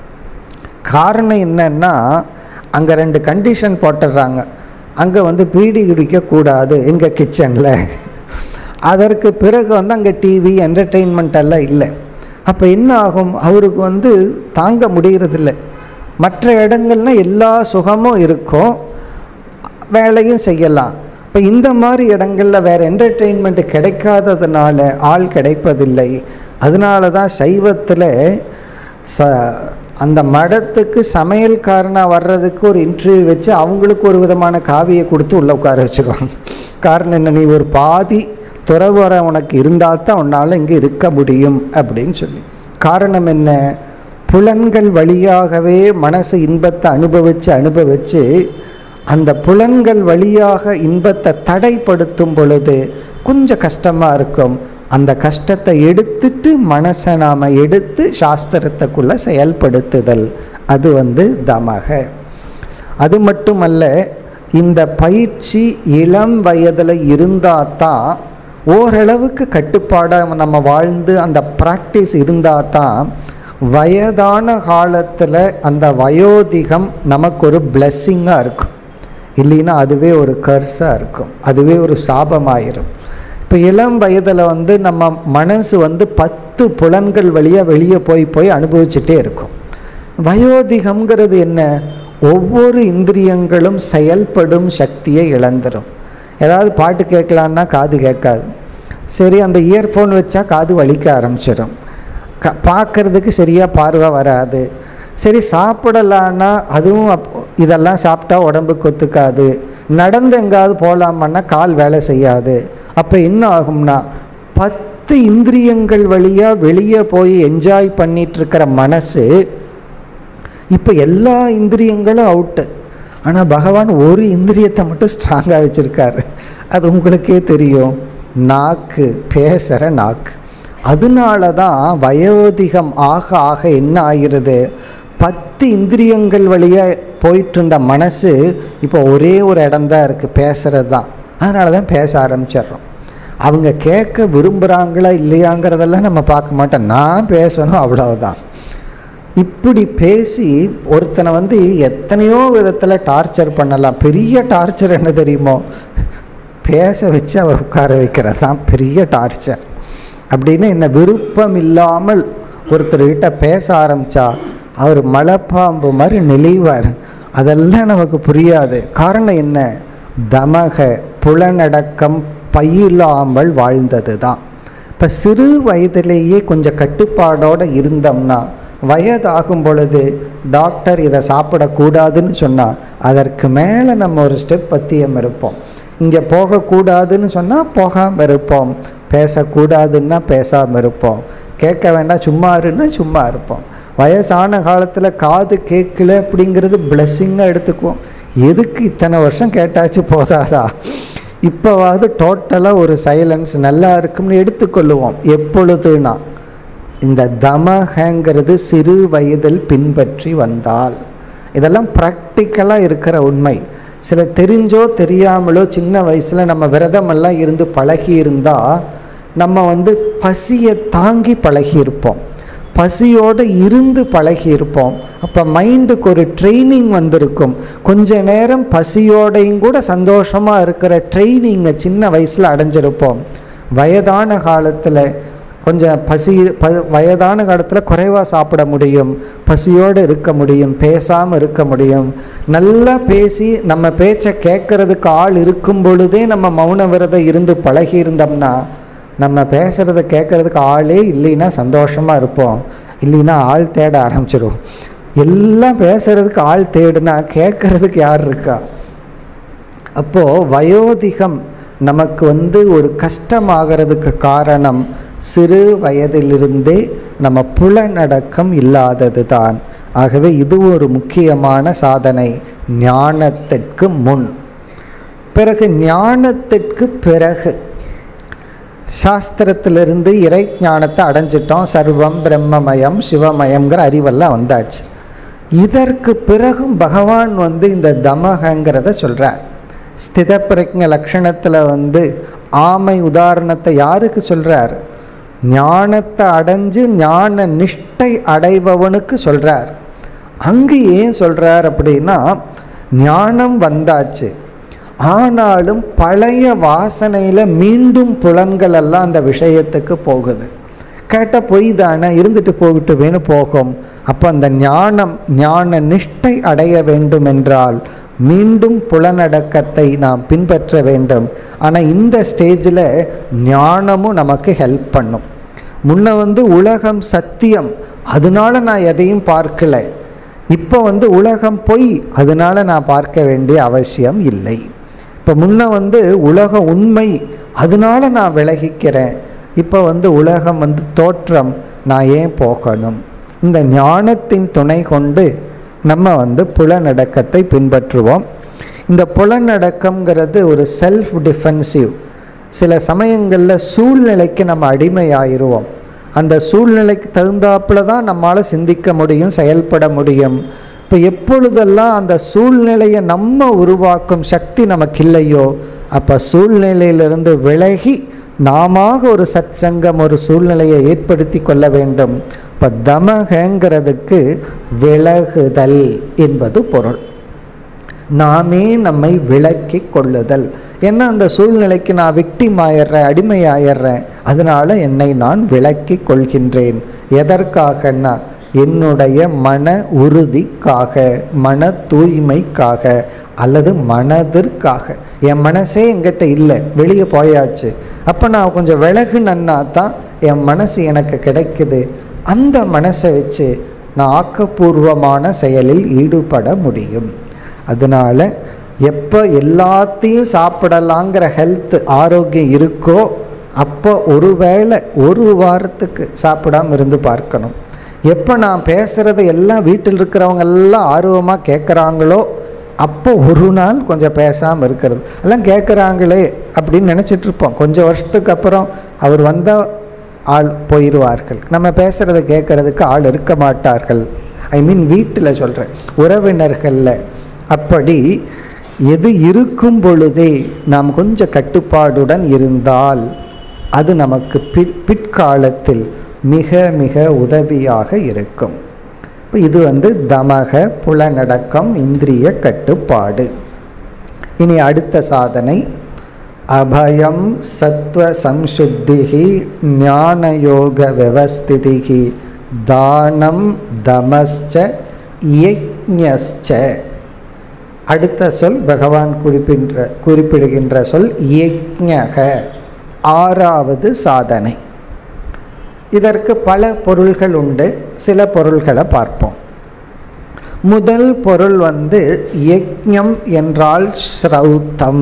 காரணம் என்னன்னா அங்கே ரெண்டு கண்டிஷன் போட்டுடுறாங்க அங்கே வந்து பீடி குடிக்கக்கூடாது எங்கள் கிச்சனில் அதற்கு பிறகு வந்து அங்கே டிவி என்டர்டெயின்மெண்ட் எல்லாம் இல்லை அப்போ என்ன ஆகும் அவருக்கு வந்து தாங்க முடிகிறதில்ல மற்ற இடங்கள்னா எல்லா சுகமும் இருக்கும் வேலையும் செய்யலாம் இப்போ இந்த மாதிரி இடங்களில் வேறு என்டர்டெயின்மெண்ட் கிடைக்காததுனால ஆள் கிடைப்பதில்லை அதனால தான் சைவத்தில் ச அந்த மடத்துக்கு சமையல்காரனாக வர்றதுக்கு ஒரு இன்டர்வியூ வச்சு அவங்களுக்கு ஒரு விதமான காவியை கொடுத்து உள்ளே உட்கார வச்சுக்குவாங்க காரணம் என்ன நீ ஒரு பாதி துறவர உனக்கு இருந்தால் தான் உன்னால் இங்கே இருக்க முடியும் அப்படின்னு சொல்லி காரணம் என்ன புலன்கள் வழியாகவே மனசு இன்பத்தை அனுபவித்து அனுபவித்து அந்த புலன்கள் வழியாக இன்பத்தை தடைப்படுத்தும் பொழுது கொஞ்சம் கஷ்டமாக இருக்கும் அந்த கஷ்டத்தை எடுத்துட்டு மனசை நாம் எடுத்து சாஸ்திரத்துக்குள்ளே செயல்படுத்துதல் அது வந்து தமக அது மட்டுமல்ல இந்த பயிற்சி இளம் வயதில் இருந்தால் தான் ஓரளவுக்கு கட்டுப்பாடாக நம்ம வாழ்ந்து அந்த ப்ராக்டிஸ் இருந்தால் தான் வயதான காலத்தில் அந்த வயோதிகம் நமக்கு ஒரு பிளெஸ்ஸிங்காக இருக்கும் இல்லைன்னா அதுவே ஒரு கர்ஸாக இருக்கும் அதுவே ஒரு சாபமாயிரும் இப்போ இளம் வயதில் வந்து நம்ம மனசு வந்து பத்து புலன்கள் வழியாக வெளியே போய் போய் அனுபவிச்சுட்டே இருக்கும் வயோதிகம்ங்கிறது என்ன ஒவ்வொரு இந்திரியங்களும் செயல்படும் சக்தியை இழந்துடும் ஏதாவது பாட்டு கேட்கலான்னா காது கேட்காது சரி அந்த இயர்ஃபோன் வச்சா காது வலிக்க ஆரம்பிச்சிடும் க பார்க்குறதுக்கு சரியாக பார்வை வராது சரி சாப்பிடலான்னா அதுவும் அப் இதெல்லாம் சாப்பிட்டா உடம்புக்கு ஒத்துக்காது நடந்து எங்காவது போகலாமன்னா கால் வேலை செய்யாது அப்போ என்ன ஆகும்னா பத்து இந்திரியங்கள் வழியாக வெளியே போய் என்ஜாய் பண்ணிட்டு இருக்கிற மனசு இப்போ எல்லா இந்திரியங்களும் அவுட்டு ஆனால் பகவான் ஒரு இந்திரியத்தை மட்டும் ஸ்ட்ராங்காக வச்சுருக்காரு அது உங்களுக்கே தெரியும் நாக்கு பேசுகிற நாக்கு அதனால தான் வயோதிகம் ஆக ஆக என்ன ஆகிறது பத்து இந்திரியங்கள் வழியாக போயிட்டு இருந்த மனசு இப்போ ஒரே ஒரு இடம்தான் இருக்குது பேசுகிறது தான் அதனால தான் பேச ஆரம்பிச்சிடுறோம் அவங்க கேட்க விரும்புகிறாங்களா இல்லையாங்கிறதெல்லாம் நம்ம பார்க்க மாட்டோம் நான் பேசணும் அவ்வளவுதான் இப்படி பேசி ஒருத்தனை வந்து எத்தனையோ விதத்தில் டார்ச்சர் பண்ணலாம் பெரிய டார்ச்சர் என்ன தெரியுமோ பேச வச்சு அவர் உட்கார வைக்கிறது தான் பெரிய டார்ச்சர் அப்படின்னு என்ன விருப்பம் இல்லாமல் ஒருத்தர்கிட்ட பேச ஆரம்பித்தா அவர் மலைப்பாம்பு மாதிரி நெளிவார் அதெல்லாம் நமக்கு புரியாது காரணம் என்ன தமக புலனடக்கம் பயிலாமல் வாழ்ந்தது தான் இப்போ சிறு வயதிலேயே கொஞ்சம் கட்டுப்பாடோடு இருந்தோம்னா வயதாகும் பொழுது டாக்டர் இதை சாப்பிடக்கூடாதுன்னு சொன்னால் அதற்கு மேலே நம்ம ஒரு ஸ்டெப் பத்தியம் இருப்போம் இங்கே போகக்கூடாதுன்னு சொன்னால் போகாமல் இருப்போம் பேசக்கூடாதுன்னா பேசாமல் இருப்போம் கேட்க வேண்டாம் சும்மா இருன்னா சும்மா இருப்போம் வயசான காலத்தில் காது கேட்கல அப்படிங்கிறது பிளெஸ்ஸிங்காக எடுத்துக்குவோம் எதுக்கு இத்தனை வருஷம் கேட்டாச்சு போதாதா இப்போவாவது டோட்டலாக ஒரு சைலன்ஸ் நல்லா இருக்கும்னு எடுத்துக்கொள்ளுவோம் எப்பொழுதுனா இந்த தமகங்கிறது சிறு வயதில் பின்பற்றி வந்தால் இதெல்லாம் ப்ராக்டிக்கலாக இருக்கிற உண்மை சில தெரிஞ்சோ தெரியாமலோ சின்ன வயசில் நம்ம விரதமெல்லாம் இருந்து பழகி இருந்தால் நம்ம வந்து பசியை தாங்கி பழகி இருப்போம் பசியோடு இருந்து பழகி இருப்போம் அப்போ மைண்டுக்கு ஒரு ட்ரைனிங் வந்திருக்கும் கொஞ்ச நேரம் பசியோடையும் கூட சந்தோஷமாக இருக்கிற ட்ரைனிங்கை சின்ன வயசில் அடைஞ்சிருப்போம் வயதான காலத்தில் கொஞ்சம் பசி ப வயதான காலத்தில் குறைவாக சாப்பிட முடியும் பசியோடு இருக்க முடியும் பேசாமல் இருக்க முடியும் நல்லா பேசி நம்ம பேச்சை கேட்கறதுக்கு ஆள் இருக்கும் பொழுதே நம்ம மௌன விரதம் இருந்து பழகி இருந்தோம்னா நம்ம பேசுகிறத கேட்குறதுக்கு ஆளே இல்லைன்னா சந்தோஷமாக இருப்போம் இல்லைன்னா ஆள் தேட ஆரம்பிச்சிடும் எல்லாம் பேசுகிறதுக்கு ஆள் தேடுனா கேட்குறதுக்கு யார் இருக்கா அப்போது வயோதிகம் நமக்கு வந்து ஒரு கஷ்டமாகிறதுக்கு காரணம் சிறு வயதிலிருந்தே நம்ம புலனடக்கம் இல்லாதது தான் ஆகவே இது ஒரு முக்கியமான சாதனை ஞானத்திற்கு முன் பிறகு ஞானத்திற்கு பிறகு சாஸ்திரத்திலிருந்து இறை ஞானத்தை அடைஞ்சிட்டோம் சர்வம் பிரம்மமயம் சிவமயம்ங்கிற அறிவெல்லாம் வந்தாச்சு இதற்கு பிறகும் பகவான் வந்து இந்த தமகங்கிறத சொல்கிறார் ஸ்தித பிரஜ லக்ஷணத்தில் வந்து ஆமை உதாரணத்தை யாருக்கு சொல்கிறார் ஞானத்தை அடைஞ்சு ஞான நிஷ்டை அடைபவனுக்கு சொல்கிறார் அங்கு ஏன் சொல்கிறார் அப்படின்னா ஞானம் வந்தாச்சு ஆனாலும் பழைய வாசனையில் மீண்டும் புலன்கள் எல்லாம் அந்த விஷயத்துக்கு போகுது கேட்ட பொய் தானே இருந்துட்டு போகட்டுமேனு போகும் அப்போ அந்த ஞானம் ஞான நிஷ்டை அடைய வேண்டும் என்றால் மீண்டும் புலனடக்கத்தை நாம் பின்பற்ற வேண்டும் ஆனால் இந்த ஸ்டேஜில் ஞானமும் நமக்கு ஹெல்ப் பண்ணும் முன்ன வந்து உலகம் சத்தியம் அதனால நான் எதையும் பார்க்கல இப்போ வந்து உலகம் பொய் அதனால நான் பார்க்க வேண்டிய அவசியம் இல்லை இப்போ முன்ன வந்து உலக உண்மை அதனால நான் விலகிக்கிறேன் இப்போ வந்து உலகம் வந்து தோற்றம் நான் ஏன் போகணும் இந்த ஞானத்தின் துணை கொண்டு நம்ம வந்து புலனடக்கத்தை பின்பற்றுவோம் இந்த புலனடக்கம்ங்கிறது ஒரு செல்ஃப் டிஃபென்சிவ் சில சமயங்களில் சூழ்நிலைக்கு நம்ம அடிமையாயிருவோம் அந்த சூழ்நிலைக்கு தகுந்தாப்புல தான் நம்மளால் சிந்திக்க முடியும் செயல்பட முடியும் இப்போ எப்பொழுதெல்லாம் அந்த சூழ்நிலையை நம்ம உருவாக்கும் சக்தி நமக்கு இல்லையோ அப்போ சூழ்நிலையிலிருந்து விலகி நாம ஒரு சத்சங்கம் ஒரு சூழ்நிலையை ஏற்படுத்தி கொள்ள வேண்டும் இப்போ தமகங்கிறதுக்கு விலகுதல் என்பது பொருள் நாமே நம்மை விலக்கி கொள்ளுதல் ஏன்னா அந்த சூழ்நிலைக்கு நான் விக்டிம் ஆயிடுறேன் அடிமையாயிடுறேன் அதனால என்னை நான் விலக்கி கொள்கின்றேன் எதற்காகன்னா என்னுடைய மன உறுதிக்காக மன தூய்மைக்காக அல்லது மனதிற்காக என் மனசே என்கிட்ட இல்லை வெளியே போயாச்சு அப்போ நான் கொஞ்சம் விலகுனன்னா தான் என் மனசு எனக்கு கிடைக்குது அந்த மனசை வச்சு நான் ஆக்கப்பூர்வமான செயலில் ஈடுபட முடியும் அதனால் எப்போ எல்லாத்தையும் சாப்பிடலாங்கிற ஹெல்த் ஆரோக்கியம் இருக்கோ அப்போ ஒருவேளை ஒரு வாரத்துக்கு சாப்பிடாம இருந்து பார்க்கணும் எப்போ நான் பேசுகிறத எல்லாம் வீட்டில் இருக்கிறவங்க எல்லாம் ஆர்வமாக கேட்குறாங்களோ அப்போ ஒரு நாள் கொஞ்சம் பேசாமல் இருக்கிறது எல்லாம் கேட்குறாங்களே அப்படின்னு நினச்சிட்டு இருப்போம் கொஞ்சம் வருஷத்துக்கு அப்புறம் அவர் வந்தால் ஆள் போயிடுவார்கள் நம்ம பேசுகிறத கேட்குறதுக்கு ஆள் இருக்க மாட்டார்கள் ஐ மீன் வீட்டில் சொல்கிறேன் உறவினர்களில் அப்படி எது இருக்கும் பொழுதே நாம் கொஞ்சம் கட்டுப்பாடுடன் இருந்தால் அது நமக்கு பிற் பிற்காலத்தில் மிக மிக உதவியாக இருக்கும் இப்போ இது வந்து தமக புலனடக்கம் இந்திரிய கட்டுப்பாடு இனி அடுத்த சாதனை அபயம் சத்வ சம்சுத்திகி ஞானயோக விவஸ்திதிகி தானம் தமஸ்ச யக்ஞஸ்ச அடுத்த சொல் பகவான் குறிப்பின்ற குறிப்பிடுகின்ற சொல் யக்ஞக ஆறாவது சாதனை இதற்கு பல பொருள்கள் உண்டு சில பொருள்களை பார்ப்போம் முதல் பொருள் வந்து யக்ஞம் என்றால் ஸ்ரௌத்தம்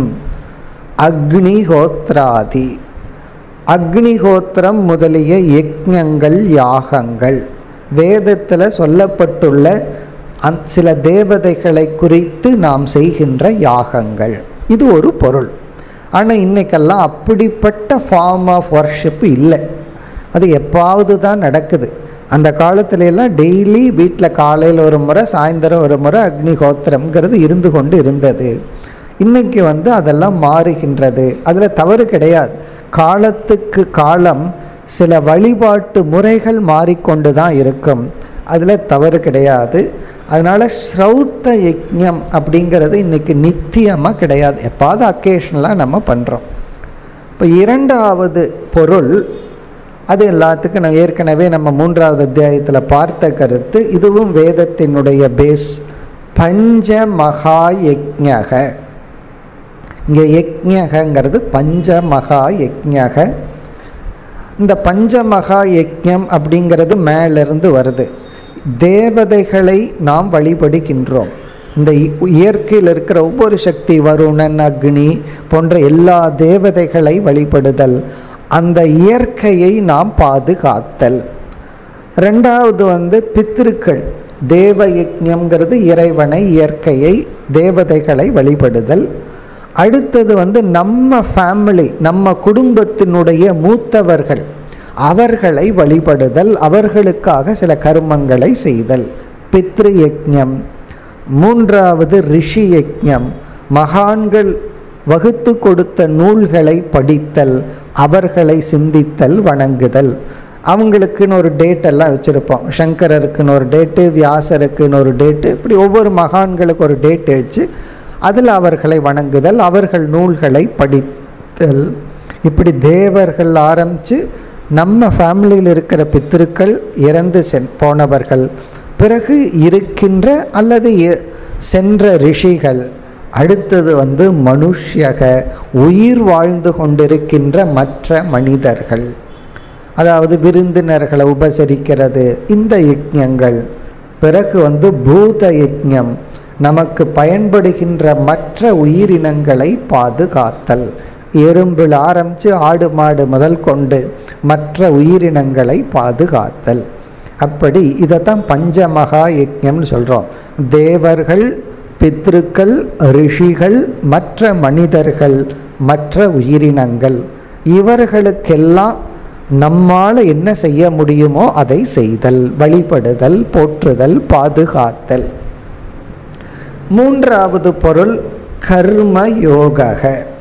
அக்னிஹோத்ராதி அக்னிஹோத்திரம் முதலிய யக்ஞங்கள் யாகங்கள் வேதத்தில் சொல்லப்பட்டுள்ள அந் சில தேவதைகளை குறித்து நாம் செய்கின்ற யாகங்கள் இது ஒரு பொருள் ஆனால் இன்றைக்கெல்லாம் அப்படிப்பட்ட ஃபார்ம் ஆஃப் ஒர்ஷிப் இல்லை அது எப்பாவது தான் நடக்குது அந்த காலத்துல எல்லாம் டெய்லி வீட்டில் காலையில் ஒரு முறை சாயந்தரம் ஒரு முறை அக்னிஹோத்திரம்ங்கிறது இருந்து கொண்டு இருந்தது இன்னைக்கு வந்து அதெல்லாம் மாறுகின்றது அதில் தவறு கிடையாது காலத்துக்கு காலம் சில வழிபாட்டு முறைகள் மாறிக்கொண்டு தான் இருக்கும் அதில் தவறு கிடையாது அதனால் ஸ்ரௌத்த யஜ்ஞம் அப்படிங்கிறது இன்றைக்கி நித்தியமாக கிடையாது எப்பாவது அக்கேஷனலாக நம்ம பண்ணுறோம் இப்போ இரண்டாவது பொருள் அது எல்லாத்துக்கும் நான் ஏற்கனவே நம்ம மூன்றாவது அத்தியாயத்தில் பார்த்த கருத்து இதுவும் வேதத்தினுடைய பேஸ் பஞ்ச மகா யஜ்ஞக இங்கே யஜ்ஞகங்கிறது பஞ்ச மகா யஜ்ஞக இந்த பஞ்ச மகா யஜ்ஞம் அப்படிங்கிறது மேலிருந்து வருது தேவதைகளை நாம் வழிபடுகின்றோம் இந்த இயற்கையில் இருக்கிற ஒவ்வொரு சக்தி வருணன் அக்னி போன்ற எல்லா தேவதைகளை வழிபடுதல் அந்த இயற்கையை நாம் பாதுகாத்தல் ரெண்டாவது வந்து பித்திருக்கள் தேவ யஜ்ஞங்கிறது இறைவனை இயற்கையை தேவதைகளை வழிபடுதல் அடுத்தது வந்து நம்ம ஃபேமிலி நம்ம குடும்பத்தினுடைய மூத்தவர்கள் அவர்களை வழிபடுதல் அவர்களுக்காக சில கர்மங்களை செய்தல் பித்ரு யஜ்ஞம் மூன்றாவது ரிஷி யஜ்ஞம் மகான்கள் வகுத்து கொடுத்த நூல்களை படித்தல் அவர்களை சிந்தித்தல் வணங்குதல் அவங்களுக்குன்னு ஒரு டேட் எல்லாம் வச்சுருப்போம் சங்கரருக்குன்னு ஒரு டேட்டு வியாசருக்குன்னு ஒரு டேட்டு இப்படி ஒவ்வொரு மகான்களுக்கு ஒரு டேட் வச்சு அதில் அவர்களை வணங்குதல் அவர்கள் நூல்களை படித்தல் இப்படி தேவர்கள் ஆரம்பித்து நம்ம ஃபேமிலியில் இருக்கிற பித்திருக்கள் இறந்து சென் போனவர்கள் பிறகு இருக்கின்ற அல்லது சென்ற ரிஷிகள் அடுத்தது வந்து மனுஷக உயிர் வாழ்ந்து கொண்டிருக்கின்ற மற்ற மனிதர்கள் அதாவது விருந்தினர்களை உபசரிக்கிறது இந்த யஜ்ஞங்கள் பிறகு வந்து பூத யஜ்ஞம் நமக்கு பயன்படுகின்ற மற்ற உயிரினங்களை பாதுகாத்தல் எறும்பில் ஆரம்பித்து ஆடு மாடு முதல் கொண்டு மற்ற உயிரினங்களை பாதுகாத்தல் அப்படி இதைத்தான் பஞ்சமகா யஜ்ஞம்னு சொல்கிறோம் தேவர்கள் பித்ருக்கள் ரிஷிகள் மற்ற மனிதர்கள் மற்ற உயிரினங்கள் இவர்களுக்கெல்லாம் நம்மால் என்ன செய்ய முடியுமோ அதை செய்தல் வழிபடுதல் போற்றுதல் பாதுகாத்தல் மூன்றாவது பொருள் கர்ம யோக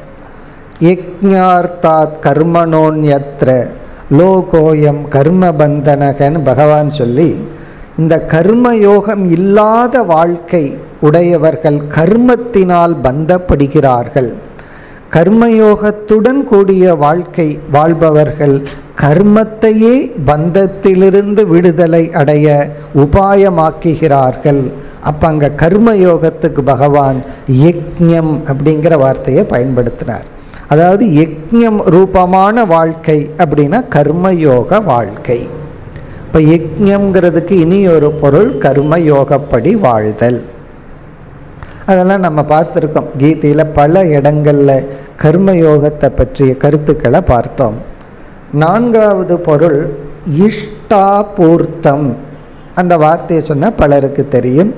யஜ்ஞார்த்தாத் கர்மணோன்யத்ர லோகோயம் கர்மபந்தனகன்னு பகவான் சொல்லி இந்த கர்மயோகம் இல்லாத வாழ்க்கை உடையவர்கள் கர்மத்தினால் பந்தப்படுகிறார்கள் கர்மயோகத்துடன் கூடிய வாழ்க்கை வாழ்பவர்கள் கர்மத்தையே பந்தத்திலிருந்து விடுதலை அடைய உபாயமாக்குகிறார்கள் அப்போ அங்கே கர்மயோகத்துக்கு பகவான் யக்ஞம் அப்படிங்கிற வார்த்தையை பயன்படுத்தினார் அதாவது யக்ஞம் ரூபமான வாழ்க்கை அப்படின்னா கர்மயோக வாழ்க்கை இப்போ யக்ஞங்கிறதுக்கு இனி ஒரு பொருள் கர்மயோகப்படி வாழ்தல் அதெல்லாம் நம்ம பார்த்துருக்கோம் கீதையில் பல இடங்களில் கர்மயோகத்தை பற்றிய கருத்துக்களை பார்த்தோம் நான்காவது பொருள் இஷ்டாபூர்த்தம் அந்த வார்த்தையை சொன்னால் பலருக்கு தெரியும்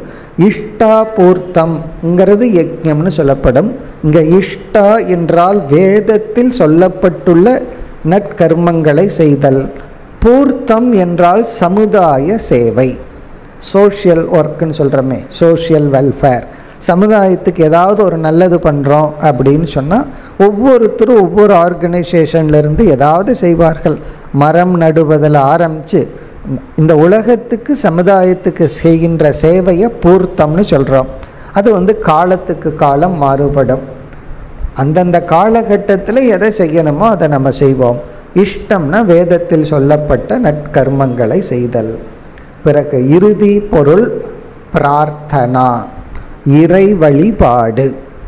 இஷ்டாபூர்த்தம்ங்கிறது யஜ்ஞம்னு சொல்லப்படும் இங்கே இஷ்டா என்றால் வேதத்தில் சொல்லப்பட்டுள்ள நற்கர்மங்களை செய்தல் பூர்த்தம் என்றால் சமுதாய சேவை சோஷியல் ஒர்க்குன்னு சொல்கிறோமே சோஷியல் வெல்ஃபேர் சமுதாயத்துக்கு ஏதாவது ஒரு நல்லது பண்ணுறோம் அப்படின்னு சொன்னால் ஒவ்வொருத்தரும் ஒவ்வொரு ஆர்கனைசேஷன்லேருந்து ஏதாவது செய்வார்கள் மரம் நடுவதில் ஆரம்பித்து இந்த உலகத்துக்கு சமுதாயத்துக்கு செய்கின்ற சேவையை பூர்த்தம்னு சொல்கிறோம் அது வந்து காலத்துக்கு காலம் மாறுபடும் அந்தந்த காலகட்டத்தில் எதை செய்யணுமோ அதை நம்ம செய்வோம் இஷ்டம்னா வேதத்தில் சொல்லப்பட்ட நற்கர்மங்களை செய்தல் பிறகு இறுதி பொருள் பிரார்த்தனா இறை வழிபாடு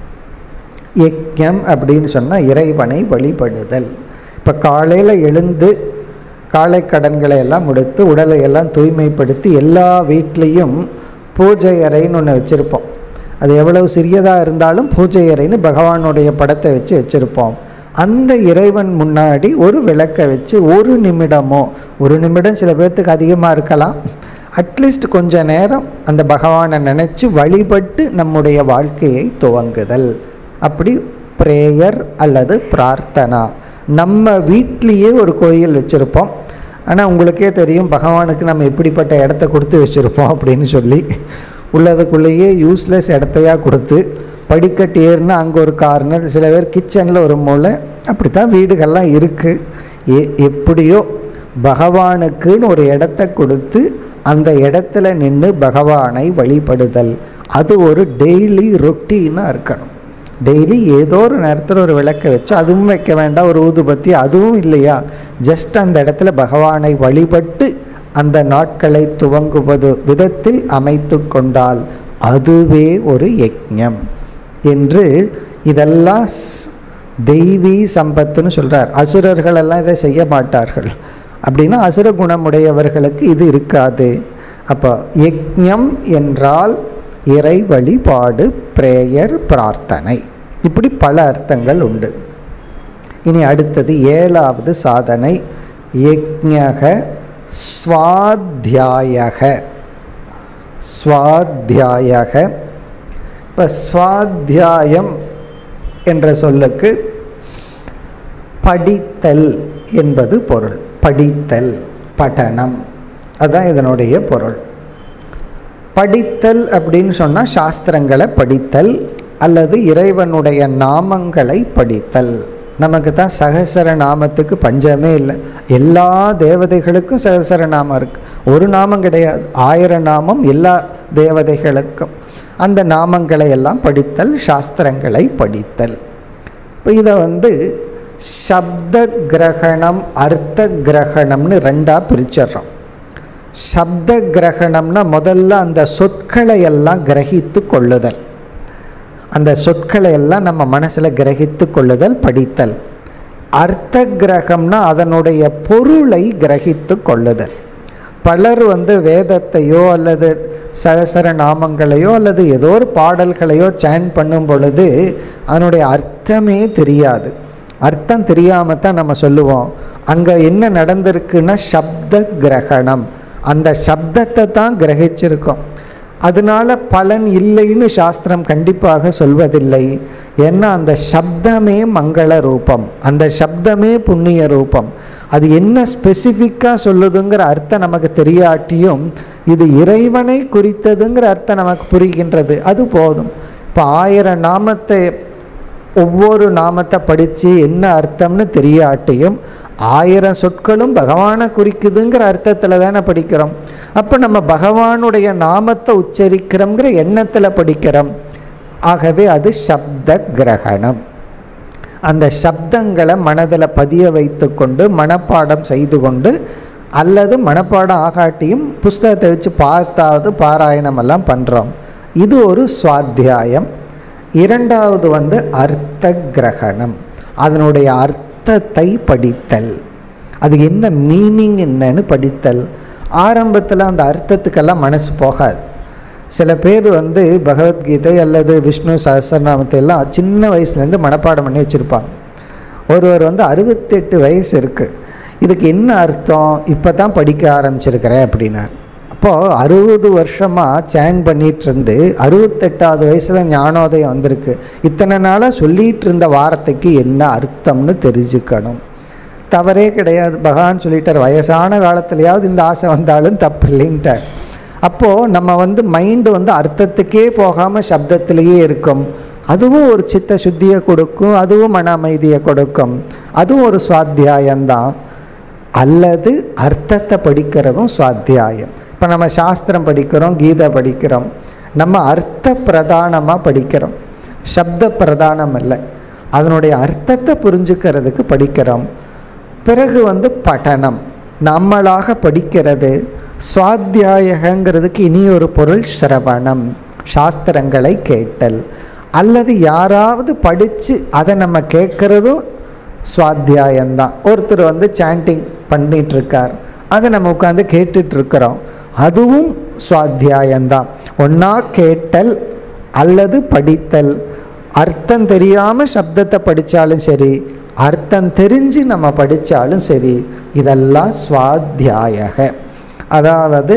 யஜ்ஞம் அப்படின்னு சொன்னால் இறைவனை வழிபடுதல் இப்போ காலையில் எழுந்து காலை கடன்களை எல்லாம் முடித்து உடலை எல்லாம் தூய்மைப்படுத்தி எல்லா வீட்லேயும் பூஜை அறைன்னு ஒன்று வச்சுருப்போம் அது எவ்வளவு சிறியதாக இருந்தாலும் பூஜை அறைன்னு பகவானுடைய படத்தை வச்சு வச்சுருப்போம் அந்த இறைவன் முன்னாடி ஒரு விளக்கை வச்சு ஒரு நிமிடமோ ஒரு நிமிடம் சில பேர்த்துக்கு அதிகமாக இருக்கலாம் அட்லீஸ்ட் கொஞ்ச நேரம் அந்த பகவானை நினச்சி வழிபட்டு நம்முடைய வாழ்க்கையை துவங்குதல் அப்படி ப்ரேயர் அல்லது பிரார்த்தனா நம்ம வீட்லேயே ஒரு கோயில் வச்சுருப்போம் ஆனால் உங்களுக்கே தெரியும் பகவானுக்கு நம்ம எப்படிப்பட்ட இடத்த கொடுத்து வச்சுருப்போம் அப்படின்னு சொல்லி உள்ளதுக்குள்ளேயே யூஸ்லெஸ் இடத்தையா கொடுத்து படிக்கட்டு ஏறுனா அங்கே ஒரு கார்னர் சில பேர் கிச்சனில் ஒரு மூளை அப்படி தான் வீடுகள்லாம் இருக்குது எ எப்படியோ பகவானுக்குன்னு ஒரு இடத்த கொடுத்து அந்த இடத்துல நின்று பகவானை வழிபடுதல் அது ஒரு டெய்லி ரொட்டீனாக இருக்கணும் டெய்லி ஏதோ ஒரு நேரத்தில் ஒரு விளக்கை வச்சு அதுவும் வைக்க வேண்டாம் ஒரு ஊதுபத்தி அதுவும் இல்லையா ஜஸ்ட் அந்த இடத்துல பகவானை வழிபட்டு அந்த நாட்களை துவங்குவது விதத்தில் அமைத்து கொண்டால் அதுவே ஒரு யஜ்ஞம் என்று இதெல்லாம் ஸ்- தெய்வீ சம்பத்துன்னு சொல்கிறார் அசுரர்கள் எல்லாம் இதை செய்ய மாட்டார்கள் அப்படின்னா அசுர குணமுடையவர்களுக்கு இது இருக்காது அப்போ யஜ்ஞம் என்றால் இறை வழிபாடு பிரேயர் பிரார்த்தனை இப்படி பல அர்த்தங்கள் உண்டு இனி அடுத்தது ஏழாவது சாதனை யஜ்ஞக ஸ்வாத்தியாயக ஸ்வாத்தியாயக இப்போ ஸ்வாத்தியாயம் என்ற சொல்லுக்கு படித்தல் என்பது பொருள் படித்தல் படனம் அதுதான் இதனுடைய பொருள் படித்தல் அப்படின்னு சொன்னால் சாஸ்திரங்களை படித்தல் அல்லது இறைவனுடைய நாமங்களை படித்தல் நமக்கு தான் சகசர நாமத்துக்கு பஞ்சமே இல்லை எல்லா தேவதைகளுக்கும் சகசர நாமம் இருக்கு ஒரு நாமம் கிடையாது ஆயிரம் நாமம் எல்லா தேவதைகளுக்கும் அந்த நாமங்களை எல்லாம் படித்தல் சாஸ்திரங்களை படித்தல் இப்போ இதை வந்து சப்த கிரகணம் அர்த்த கிரகணம்னு ரெண்டாக பிரிச்சிடுறோம் சப்த கிரகணம்னா முதல்ல அந்த சொற்களை எல்லாம் கிரகித்து கொள்ளுதல் அந்த சொற்களை எல்லாம் நம்ம மனசில் கிரகித்து கொள்ளுதல் படித்தல் அர்த்த கிரகம்னா அதனுடைய பொருளை கிரகித்து கொள்ளுதல் பலர் வந்து வேதத்தையோ அல்லது சகசர நாமங்களையோ அல்லது ஏதோ ஒரு பாடல்களையோ சேன் பண்ணும் பொழுது அதனுடைய அர்த்தமே தெரியாது அர்த்தம் தெரியாமல் தான் நம்ம சொல்லுவோம் அங்கே என்ன நடந்திருக்குன்னா சப்த கிரகணம் அந்த சப்தத்தை தான் கிரகிச்சிருக்கோம் அதனால பலன் இல்லைன்னு சாஸ்திரம் கண்டிப்பாக சொல்வதில்லை ஏன்னா அந்த சப்தமே மங்கள ரூபம் அந்த சப்தமே புண்ணிய ரூபம் அது என்ன ஸ்பெசிஃபிக்காக சொல்லுதுங்கிற அர்த்தம் நமக்கு தெரியாட்டியும் இது இறைவனை குறித்ததுங்கிற அர்த்தம் நமக்கு புரிகின்றது அது போதும் இப்போ ஆயிரம் நாமத்தை ஒவ்வொரு நாமத்தை படித்து என்ன அர்த்தம்னு தெரியாட்டியும் ஆயிரம் சொற்களும் பகவானை குறிக்குதுங்கிற அர்த்தத்தில் தானே படிக்கிறோம் அப்போ நம்ம பகவானுடைய நாமத்தை உச்சரிக்கிறோங்கிற எண்ணத்தில் படிக்கிறோம் ஆகவே அது சப்த கிரகணம் அந்த சப்தங்களை மனதில் பதிய வைத்து கொண்டு மனப்பாடம் செய்து கொண்டு அல்லது மனப்பாடம் ஆகாட்டியும் புஸ்தகத்தை வச்சு பார்த்தாவது பாராயணம் எல்லாம் பண்ணுறோம் இது ஒரு சுவாத்தியாயம் இரண்டாவது வந்து அர்த்த கிரகணம் அதனுடைய அர்த்தத்தை படித்தல் அது என்ன மீனிங் என்னன்னு படித்தல் ஆரம்பத்தில் அந்த அர்த்தத்துக்கெல்லாம் மனசு போகாது சில பேர் வந்து பகவத்கீதை அல்லது விஷ்ணு சஹஸ்ரநாமத்தை எல்லாம் சின்ன வயசுலேருந்து மனப்பாடம் பண்ணி வச்சுருப்பாங்க ஒருவர் வந்து அறுபத்தெட்டு வயசு இருக்குது இதுக்கு என்ன அர்த்தம் இப்போ தான் படிக்க ஆரம்பிச்சிருக்கிறேன் அப்படின்னார் அப்போது அறுபது வருஷமாக சேன் பண்ணிகிட்டு இருந்து அறுபத்தெட்டாவது வயசில் ஞானோதயம் வந்திருக்கு இத்தனை நாளாக சொல்லிகிட்டு இருந்த வார்த்தைக்கு என்ன அர்த்தம்னு தெரிஞ்சுக்கணும் தவறே கிடையாது பகவான் சொல்லிட்டார் வயசான காலத்துலையாவது இந்த ஆசை வந்தாலும் தப்பு இல்லைன்ட்டார் அப்போது நம்ம வந்து மைண்டு வந்து அர்த்தத்துக்கே போகாமல் சப்தத்திலேயே இருக்கும் அதுவும் ஒரு சித்த சுத்தியை கொடுக்கும் அதுவும் மன அமைதியை கொடுக்கும் அதுவும் ஒரு சுவாத்தியாயம்தான் அல்லது அர்த்தத்தை படிக்கிறதும் சுவாத்தியாயம் இப்போ நம்ம சாஸ்திரம் படிக்கிறோம் கீதை படிக்கிறோம் நம்ம அர்த்த பிரதானமாக படிக்கிறோம் சப்த பிரதானம் இல்லை அதனுடைய அர்த்தத்தை புரிஞ்சுக்கிறதுக்கு படிக்கிறோம் பிறகு வந்து பఠனம் நம்மளாக படிக்கிறது சுவாத்தியாயகங்கிறதுக்கு இனி ஒரு பொருள் சிரவணம் சாஸ்திரங்களை கேட்டல் அல்லது யாராவது படித்து அதை நம்ம கேட்குறதும் சுவாத்தியாயம்தான் ஒருத்தர் வந்து சாண்டிங் பண்ணிகிட்ருக்கார் அதை நம்ம உட்காந்து கேட்டுட்ருக்குறோம் அதுவும் சுவாத்தியாயம்தான் ஒன்றா கேட்டல் அல்லது படித்தல் அர்த்தம் தெரியாமல் சப்தத்தை படித்தாலும் சரி அர்த்தம் தெரிஞ்சு நம்ம படித்தாலும் சரி இதெல்லாம் சுவாத்தியாயக அதாவது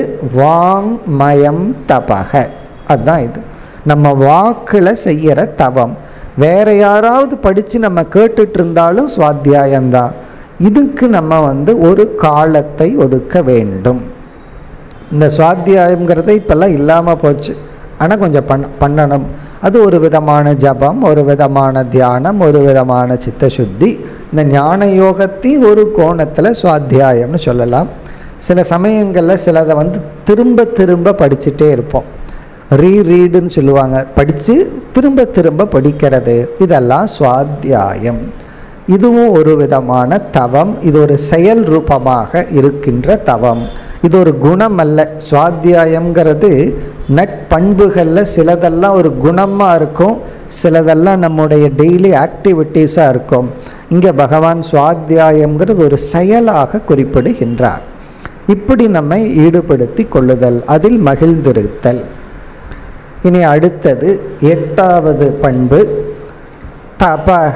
வாங்மயம் தபக அதுதான் இது நம்ம வாக்கில் செய்கிற தவம் வேற யாராவது படித்து நம்ம கேட்டுட்டு இருந்தாலும் சுவாத்தியாயம்தான் இதுக்கு நம்ம வந்து ஒரு காலத்தை ஒதுக்க வேண்டும் இந்த சுவாத்தியாயங்கிறத இப்போல்லாம் இல்லாமல் போச்சு ஆனால் கொஞ்சம் பண்ண பண்ணணும் அது ஒரு விதமான ஜபம் ஒரு விதமான தியானம் ஒரு விதமான சித்த சுத்தி இந்த ஞான யோகத்தையும் ஒரு கோணத்தில் சுவாத்தியாயம்னு சொல்லலாம் சில சமயங்களில் சிலதை வந்து திரும்ப திரும்ப படிச்சுட்டே இருப்போம் ரீரீடுன்னு சொல்லுவாங்க படித்து திரும்ப திரும்ப படிக்கிறது இதெல்லாம் சுவாத்தியாயம் இதுவும் ஒரு விதமான தவம் இது ஒரு செயல் ரூபமாக இருக்கின்ற தவம் இது ஒரு குணம் அல்ல சுவாத்தியாயம்ங்கிறது நட்பண்புகளில் சிலதெல்லாம் ஒரு குணமாக இருக்கும் சிலதெல்லாம் நம்முடைய டெய்லி ஆக்டிவிட்டீஸாக இருக்கும் இங்கே பகவான் சுவாத்தியாயம்ங்கிறது ஒரு செயலாக குறிப்பிடுகின்றார் இப்படி நம்மை ஈடுபடுத்தி கொள்ளுதல் அதில் மகிழ்ந்திருத்தல் இனி அடுத்தது எட்டாவது பண்பு தபக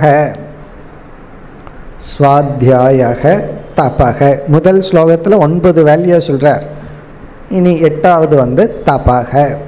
சுவாத்தியாயக தபக முதல் ஸ்லோகத்தில் ஒன்பது வேல்யூ சொல்கிறார் இனி எட்டாவது வந்து தபக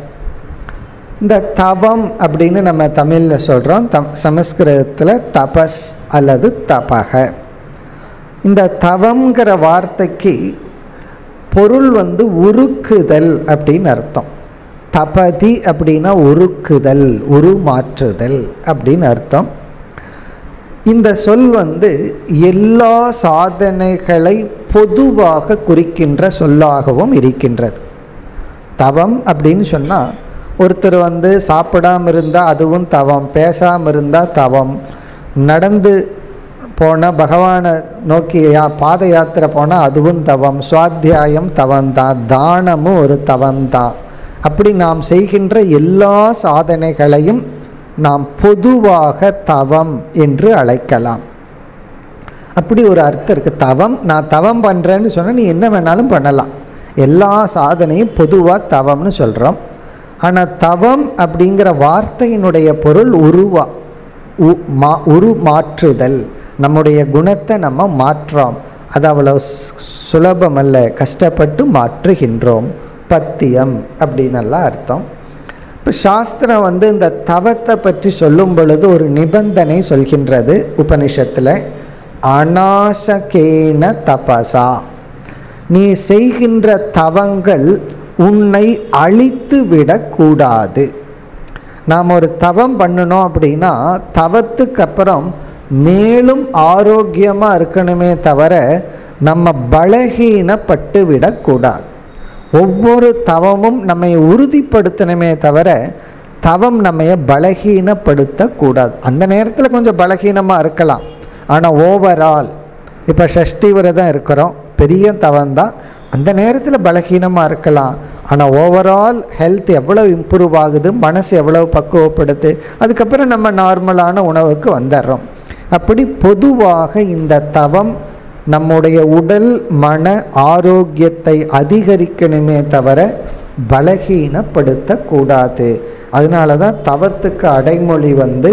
இந்த தவம் அப்படின்னு நம்ம தமிழில் சொல்கிறோம் தம் சமஸ்கிருதத்தில் தபஸ் அல்லது தபக இந்த தவங்கிற வார்த்தைக்கு பொருள் வந்து உருக்குதல் அப்படின்னு அர்த்தம் தபதி அப்படின்னா உருக்குதல் உருமாற்றுதல் அப்படின்னு அர்த்தம் இந்த சொல் வந்து எல்லா சாதனைகளை பொதுவாக குறிக்கின்ற சொல்லாகவும் இருக்கின்றது தவம் அப்படின்னு சொன்னால் ஒருத்தர் வந்து சாப்பிடாமல் இருந்தால் அதுவும் தவம் பேசாமல் இருந்தால் தவம் நடந்து போனால் பகவானை நோக்கி யா பாத யாத்திரை போனால் அதுவும் தவம் சுவாத்தியாயம் தவம்தான் தானமும் ஒரு தவம்தான் அப்படி நாம் செய்கின்ற எல்லா சாதனைகளையும் நாம் பொதுவாக தவம் என்று அழைக்கலாம் அப்படி ஒரு அர்த்தம் இருக்குது தவம் நான் தவம் பண்ணுறேன்னு சொன்னால் நீ என்ன வேணாலும் பண்ணலாம் எல்லா சாதனையும் பொதுவாக தவம்னு சொல்கிறோம் ஆனால் தவம் அப்படிங்கிற வார்த்தையினுடைய பொருள் உருவா உ மா உருமாற்றுதல் நம்முடைய குணத்தை நம்ம மாற்றோம் அது அவ்வளோ சுலபம் அல்ல கஷ்டப்பட்டு மாற்றுகின்றோம் பத்தியம் அப்படின்னெல்லாம் அர்த்தம் இப்போ சாஸ்திரம் வந்து இந்த தவத்தை பற்றி சொல்லும் பொழுது ஒரு நிபந்தனை சொல்கின்றது உபனிஷத்தில் அநாசகேன தபசா நீ செய்கின்ற தவங்கள் உன்னை அழித்து விடக்கூடாது நாம் ஒரு தவம் பண்ணணும் அப்படின்னா தவத்துக்கு அப்புறம் மேலும் ஆரோக்கியமாக இருக்கணுமே தவிர நம்ம பலகீனப்பட்டு விடக்கூடாது ஒவ்வொரு தவமும் நம்மை உறுதிப்படுத்தணுமே தவிர தவம் நம்மைய பலகீனப்படுத்தக்கூடாது அந்த நேரத்தில் கொஞ்சம் பலகீனமாக இருக்கலாம் ஆனால் ஓவரால் இப்போ ஷஷ்டி விரதம் இருக்கிறோம் பெரிய தவம் தான் அந்த நேரத்தில் பலகீனமாக இருக்கலாம் ஆனால் ஓவரால் ஹெல்த் எவ்வளோ இம்ப்ரூவ் ஆகுது மனசு எவ்வளோ பக்குவப்படுது அதுக்கப்புறம் நம்ம நார்மலான உணவுக்கு வந்துடுறோம் அப்படி பொதுவாக இந்த தவம் நம்முடைய உடல் மன ஆரோக்கியத்தை அதிகரிக்கணுமே தவிர பலகீனப்படுத்தக்கூடாது அதனால தான் தவத்துக்கு அடைமொழி வந்து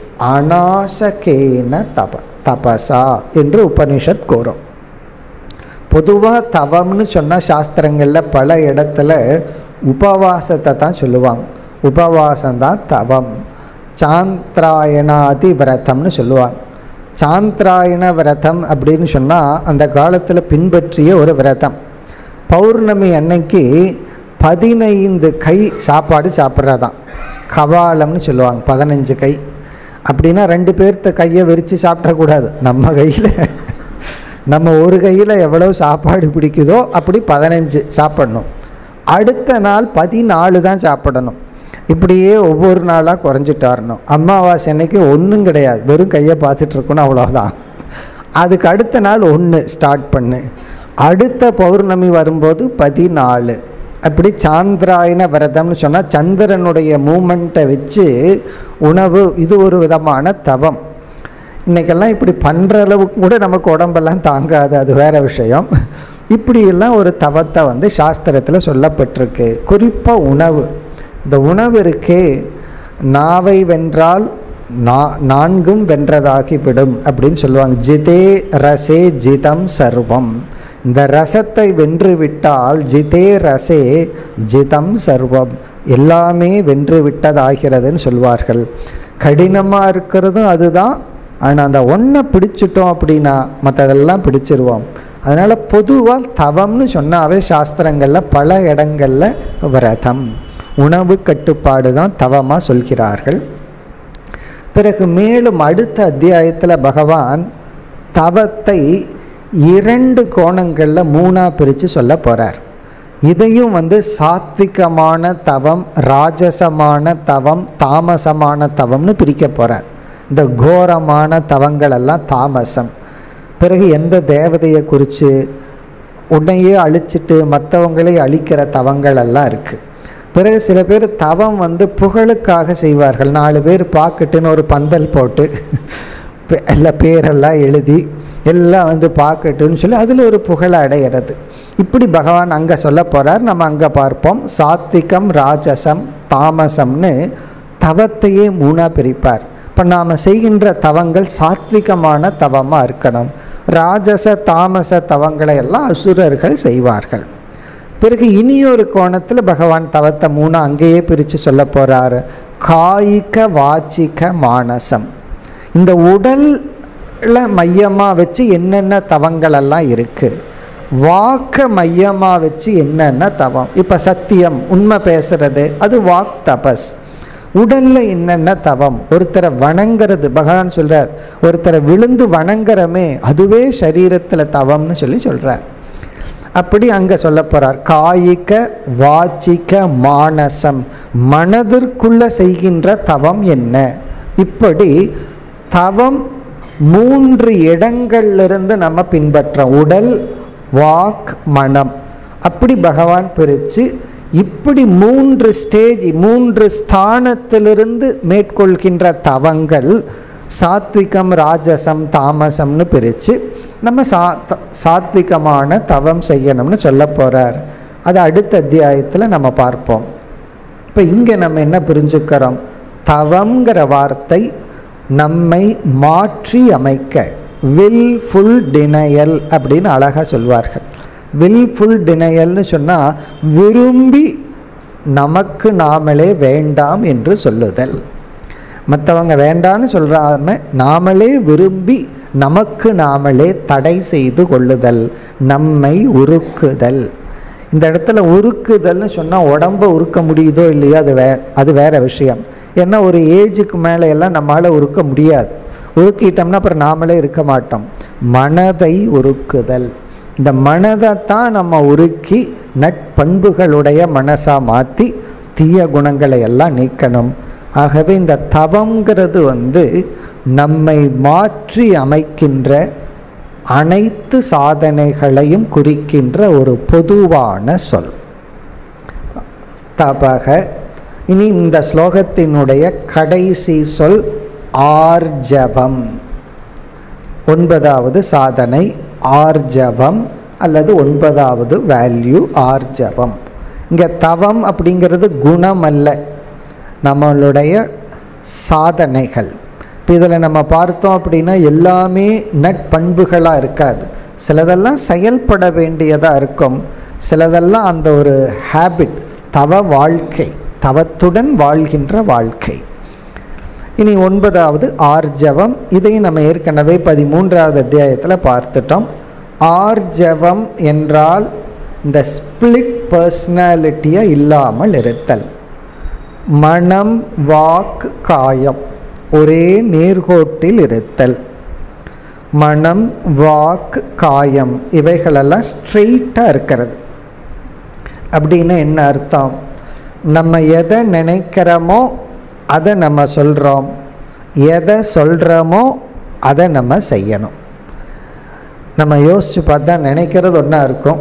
அநாசகேன தப தபசா என்று உபனிஷத் கூறும் பொதுவாக தவம்னு சொன்னால் சாஸ்திரங்களில் பல இடத்துல உபவாசத்தை தான் சொல்லுவாங்க உபவாசம் தான் தவம் சாந்திராயணாதி விரதம்னு சொல்லுவாங்க சாந்திராயண விரதம் அப்படின்னு சொன்னால் அந்த காலத்தில் பின்பற்றிய ஒரு விரதம் பௌர்ணமி அன்னைக்கு பதினைந்து கை சாப்பாடு சாப்பிட்றதான் கபாலம்னு சொல்லுவாங்க பதினஞ்சு கை அப்படின்னா ரெண்டு பேர்த்த கையை விரித்து சாப்பிடக்கூடாது நம்ம கையில் நம்ம ஒரு கையில் எவ்வளோ சாப்பாடு பிடிக்குதோ அப்படி பதினஞ்சு சாப்பிடணும் அடுத்த நாள் பதினாலு தான் சாப்பிடணும் இப்படியே ஒவ்வொரு நாளாக குறைஞ்சிட்டு வரணும் அமாவாசை அன்னைக்கு ஒன்றும் கிடையாது வெறும் கையை பார்த்துட்டு இருக்கணும் அவ்வளோதான் அதுக்கு அடுத்த நாள் ஒன்று ஸ்டார்ட் பண்ணு அடுத்த பௌர்ணமி வரும்போது பதினாலு அப்படி சாந்திராயன விரதம்னு சொன்னால் சந்திரனுடைய மூமெண்ட்டை வச்சு உணவு இது ஒரு விதமான தவம் இன்றைக்கெல்லாம் இப்படி பண்ணுற அளவுக்கு கூட நமக்கு உடம்பெல்லாம் தாங்காது அது வேறு விஷயம் இப்படியெல்லாம் ஒரு தவத்தை வந்து சாஸ்திரத்தில் சொல்லப்பட்டிருக்கு குறிப்பாக உணவு இந்த உணவு இருக்கே நாவை வென்றால் நா நான்கும் வென்றதாகிவிடும் அப்படின்னு சொல்லுவாங்க ஜிதே ரசே ஜிதம் சர்வம் இந்த ரசத்தை வென்று விட்டால் ஜிதே ரசே ஜிதம் சர்வம் எல்லாமே வென்று விட்டதாகிறதுன்னு சொல்வார்கள் கடினமாக இருக்கிறதும் அதுதான் ஆனால் அந்த ஒன்றை பிடிச்சிட்டோம் அப்படின்னா மற்றதெல்லாம் பிடிச்சிருவோம் அதனால் பொதுவாக தவம்னு சொன்னாவே சாஸ்திரங்களில் பல இடங்களில் விரதம் உணவு கட்டுப்பாடு தான் தவமாக சொல்கிறார்கள் பிறகு மேலும் அடுத்த அத்தியாயத்தில் பகவான் தவத்தை இரண்டு கோணங்களில் மூணாக பிரித்து சொல்ல போகிறார் இதையும் வந்து சாத்விகமான தவம் ராஜசமான தவம் தாமசமான தவம்னு பிரிக்க போகிறார் இந்த கோரமான தவங்கள் எல்லாம் தாமசம் பிறகு எந்த தேவதையை குறித்து உன்னையே அழிச்சிட்டு மற்றவங்களே அழிக்கிற தவங்கள் எல்லாம் இருக்குது பிறகு சில பேர் தவம் வந்து புகழுக்காக செய்வார்கள் நாலு பேர் பார்க்கட்டுன்னு ஒரு பந்தல் போட்டு எல்லா பேரெல்லாம் எழுதி எல்லாம் வந்து பார்க்கட்டுன்னு சொல்லி அதில் ஒரு புகழை அடையிறது இப்படி பகவான் அங்கே சொல்ல போகிறார் நம்ம அங்கே பார்ப்போம் சாத்விகம் ராஜசம் தாமசம்னு தவத்தையே மூணாக பிரிப்பார் இப்போ நாம் செய்கின்ற தவங்கள் சாத்விகமான தவமாக இருக்கணும் ராஜச தாமச தவங்களை எல்லாம் அசுரர்கள் செய்வார்கள் பிறகு இனியொரு கோணத்தில் பகவான் தவத்தை மூணு அங்கேயே பிரித்து சொல்ல போகிறார் காய்க வாச்சிக மானசம் இந்த உடல்ல மையமாக வச்சு என்னென்ன தவங்கள் எல்லாம் இருக்குது வாக்க மையமாக வச்சு என்னென்ன தவம் இப்போ சத்தியம் உண்மை பேசுறது அது வாக் தபஸ் உடல்ல என்னென்ன தவம் ஒருத்தரை வணங்குறது பகவான் சொல்றார் ஒருத்தரை விழுந்து வணங்குறமே அதுவே சரீரத்தில் தவம்னு சொல்லி சொல்றார் அப்படி அங்கே சொல்ல போகிறார் காய்க வாச்சிக்க மானசம் மனதிற்குள்ள செய்கின்ற தவம் என்ன இப்படி தவம் மூன்று இடங்கள்லிருந்து நம்ம பின்பற்றோம் உடல் வாக் மனம் அப்படி பகவான் பிரித்து இப்படி மூன்று ஸ்டேஜ் மூன்று ஸ்தானத்திலிருந்து மேற்கொள்கின்ற தவங்கள் சாத்விகம் ராஜசம் தாமசம்னு பிரித்து நம்ம சா சாத்விகமான தவம் செய்யணும்னு சொல்ல போகிறார் அது அடுத்த அத்தியாயத்தில் நம்ம பார்ப்போம் இப்போ இங்கே நம்ம என்ன புரிஞ்சுக்கிறோம் தவங்கிற வார்த்தை நம்மை மாற்றி அமைக்க வில்ஃபுல் டினையல் அப்படின்னு அழகாக சொல்வார்கள் வில்ஃபுல் டினையல்னு சொன்னால் விரும்பி நமக்கு நாமளே வேண்டாம் என்று சொல்லுதல் மற்றவங்க வேண்டான்னு சொல்கிறாம நாமளே விரும்பி நமக்கு நாமளே தடை செய்து கொள்ளுதல் நம்மை உருக்குதல் இந்த இடத்துல உருக்குதல்னு சொன்னால் உடம்பை உருக்க முடியுதோ இல்லையோ அது வே அது வேற விஷயம் ஏன்னா ஒரு ஏஜுக்கு மேலே எல்லாம் நம்மளால் உருக்க முடியாது உருக்கிட்டோம்னா அப்புறம் நாமளே இருக்க மாட்டோம் மனதை உருக்குதல் இந்த மனதை தான் நம்ம உருக்கி நட்பண்புகளுடைய மனசாக மாற்றி தீய குணங்களை எல்லாம் நீக்கணும் ஆகவே இந்த தவங்கிறது வந்து நம்மை மாற்றி அமைக்கின்ற அனைத்து சாதனைகளையும் குறிக்கின்ற ஒரு பொதுவான சொல் தபக இனி இந்த ஸ்லோகத்தினுடைய கடைசி சொல் ஆர்ஜவம் ஒன்பதாவது சாதனை ஆர்ஜவம் அல்லது ஒன்பதாவது வேல்யூ ஆர்ஜவம் இங்கே தவம் அப்படிங்கிறது குணம் அல்ல நம்மளுடைய சாதனைகள் இப்போ இதில் நம்ம பார்த்தோம் அப்படின்னா எல்லாமே நட்பண்புகளாக இருக்காது சிலதெல்லாம் செயல்பட வேண்டியதாக இருக்கும் சிலதெல்லாம் அந்த ஒரு ஹேபிட் தவ வாழ்க்கை தவத்துடன் வாழ்கின்ற வாழ்க்கை இனி ஒன்பதாவது ஆர்ஜவம் இதையும் நம்ம ஏற்கனவே பதிமூன்றாவது அத்தியாயத்தில் பார்த்துட்டோம் ஆர்ஜவம் என்றால் இந்த ஸ்பிளிட் பர்சனாலிட்டியாக இல்லாமல் இருத்தல் மனம் வாக் காயம் ஒரே நேர்கோட்டில் இருத்தல் மனம் வாக் காயம் இவைகளெல்லாம் ஸ்ட்ரெயிட்டாக இருக்கிறது அப்படின்னு என்ன அர்த்தம் நம்ம எதை நினைக்கிறோமோ அதை நம்ம சொல்கிறோம் எதை சொல்கிறோமோ அதை நம்ம செய்யணும் நம்ம யோசித்து பார்த்தா நினைக்கிறது ஒன்றா இருக்கும்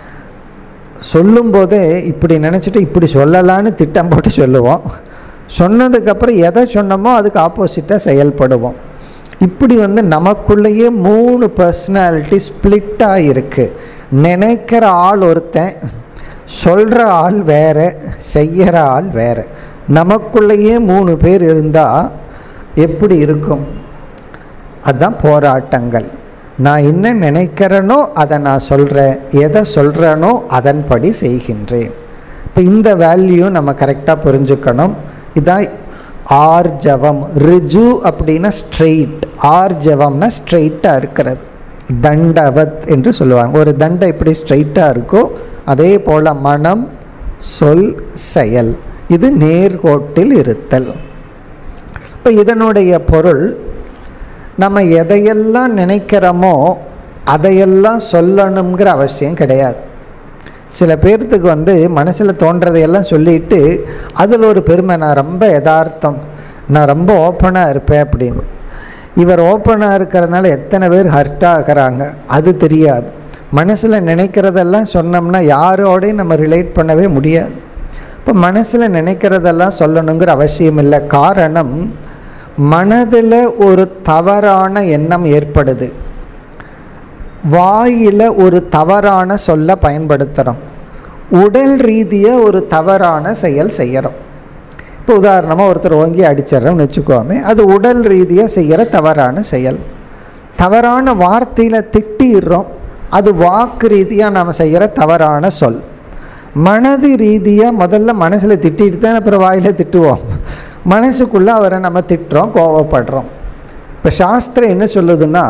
சொல்லும்போதே இப்படி நினச்சிட்டு இப்படி சொல்லலான்னு திட்டம் போட்டு சொல்லுவோம் சொன்னதுக்கப்புறம் எதை சொன்னோமோ அதுக்கு ஆப்போசிட்டாக செயல்படுவோம் இப்படி வந்து நமக்குள்ளேயே மூணு பர்சனாலிட்டி ஸ்பிளிட்டாக இருக்குது நினைக்கிற ஆள் ஒருத்தன் சொல்கிற ஆள் வேற செய்கிற ஆள் வேற நமக்குள்ளேயே மூணு பேர் இருந்தால் எப்படி இருக்கும் அதுதான் போராட்டங்கள் நான் என்ன நினைக்கிறேனோ அதை நான் சொல்கிறேன் எதை சொல்கிறேனோ அதன்படி செய்கின்றேன் இப்போ இந்த வேல்யூ நம்ம கரெக்டாக புரிஞ்சுக்கணும் இதான் ஆர்ஜவம் ரிஜு அப்படின்னா ஸ்ட்ரெயிட் ஆர்ஜவம்னா ஸ்ட்ரெயிட்டாக இருக்கிறது தண்டவத் என்று சொல்லுவாங்க ஒரு தண்டை எப்படி ஸ்ட்ரெயிட்டாக இருக்கோ அதே போல் மனம் சொல் செயல் இது நேர்கோட்டில் இருத்தல் இப்போ இதனுடைய பொருள் நம்ம எதையெல்லாம் நினைக்கிறோமோ அதையெல்லாம் சொல்லணுங்கிற அவசியம் கிடையாது சில பேர்த்துக்கு வந்து மனசில் தோன்றதையெல்லாம் சொல்லிட்டு அதில் ஒரு பெருமை நான் ரொம்ப யதார்த்தம் நான் ரொம்ப ஓப்பனாக இருப்பேன் அப்படின்னு இவர் ஓப்பனாக இருக்கிறதுனால எத்தனை பேர் ஹர்ட் ஆகிறாங்க அது தெரியாது மனசில் நினைக்கிறதெல்லாம் சொன்னோம்னா யாரோடையும் நம்ம ரிலேட் பண்ணவே முடியாது இப்போ மனசில் நினைக்கிறதெல்லாம் சொல்லணுங்கிற அவசியம் இல்லை காரணம் மனதில் ஒரு தவறான எண்ணம் ஏற்படுது வாயில் ஒரு தவறான சொல்ல பயன்படுத்துகிறோம் உடல் ரீதியாக ஒரு தவறான செயல் செய்கிறோம் இப்போ உதாரணமாக ஒருத்தர் ஓங்கி அடிச்சிட்றோம்னு வச்சுக்கோமே அது உடல் ரீதியாக செய்கிற தவறான செயல் தவறான வார்த்தையில் திட்டிடுறோம் அது வாக்கு ரீதியாக நாம் செய்கிற தவறான சொல் மனது ரீதியாக முதல்ல மனசில் திட்டிட்டு தான் அப்புறம் வாயில் திட்டுவோம் மனசுக்குள்ளே அவரை நம்ம திட்டுறோம் கோவப்படுறோம் இப்போ சாஸ்திரம் என்ன சொல்லுதுன்னா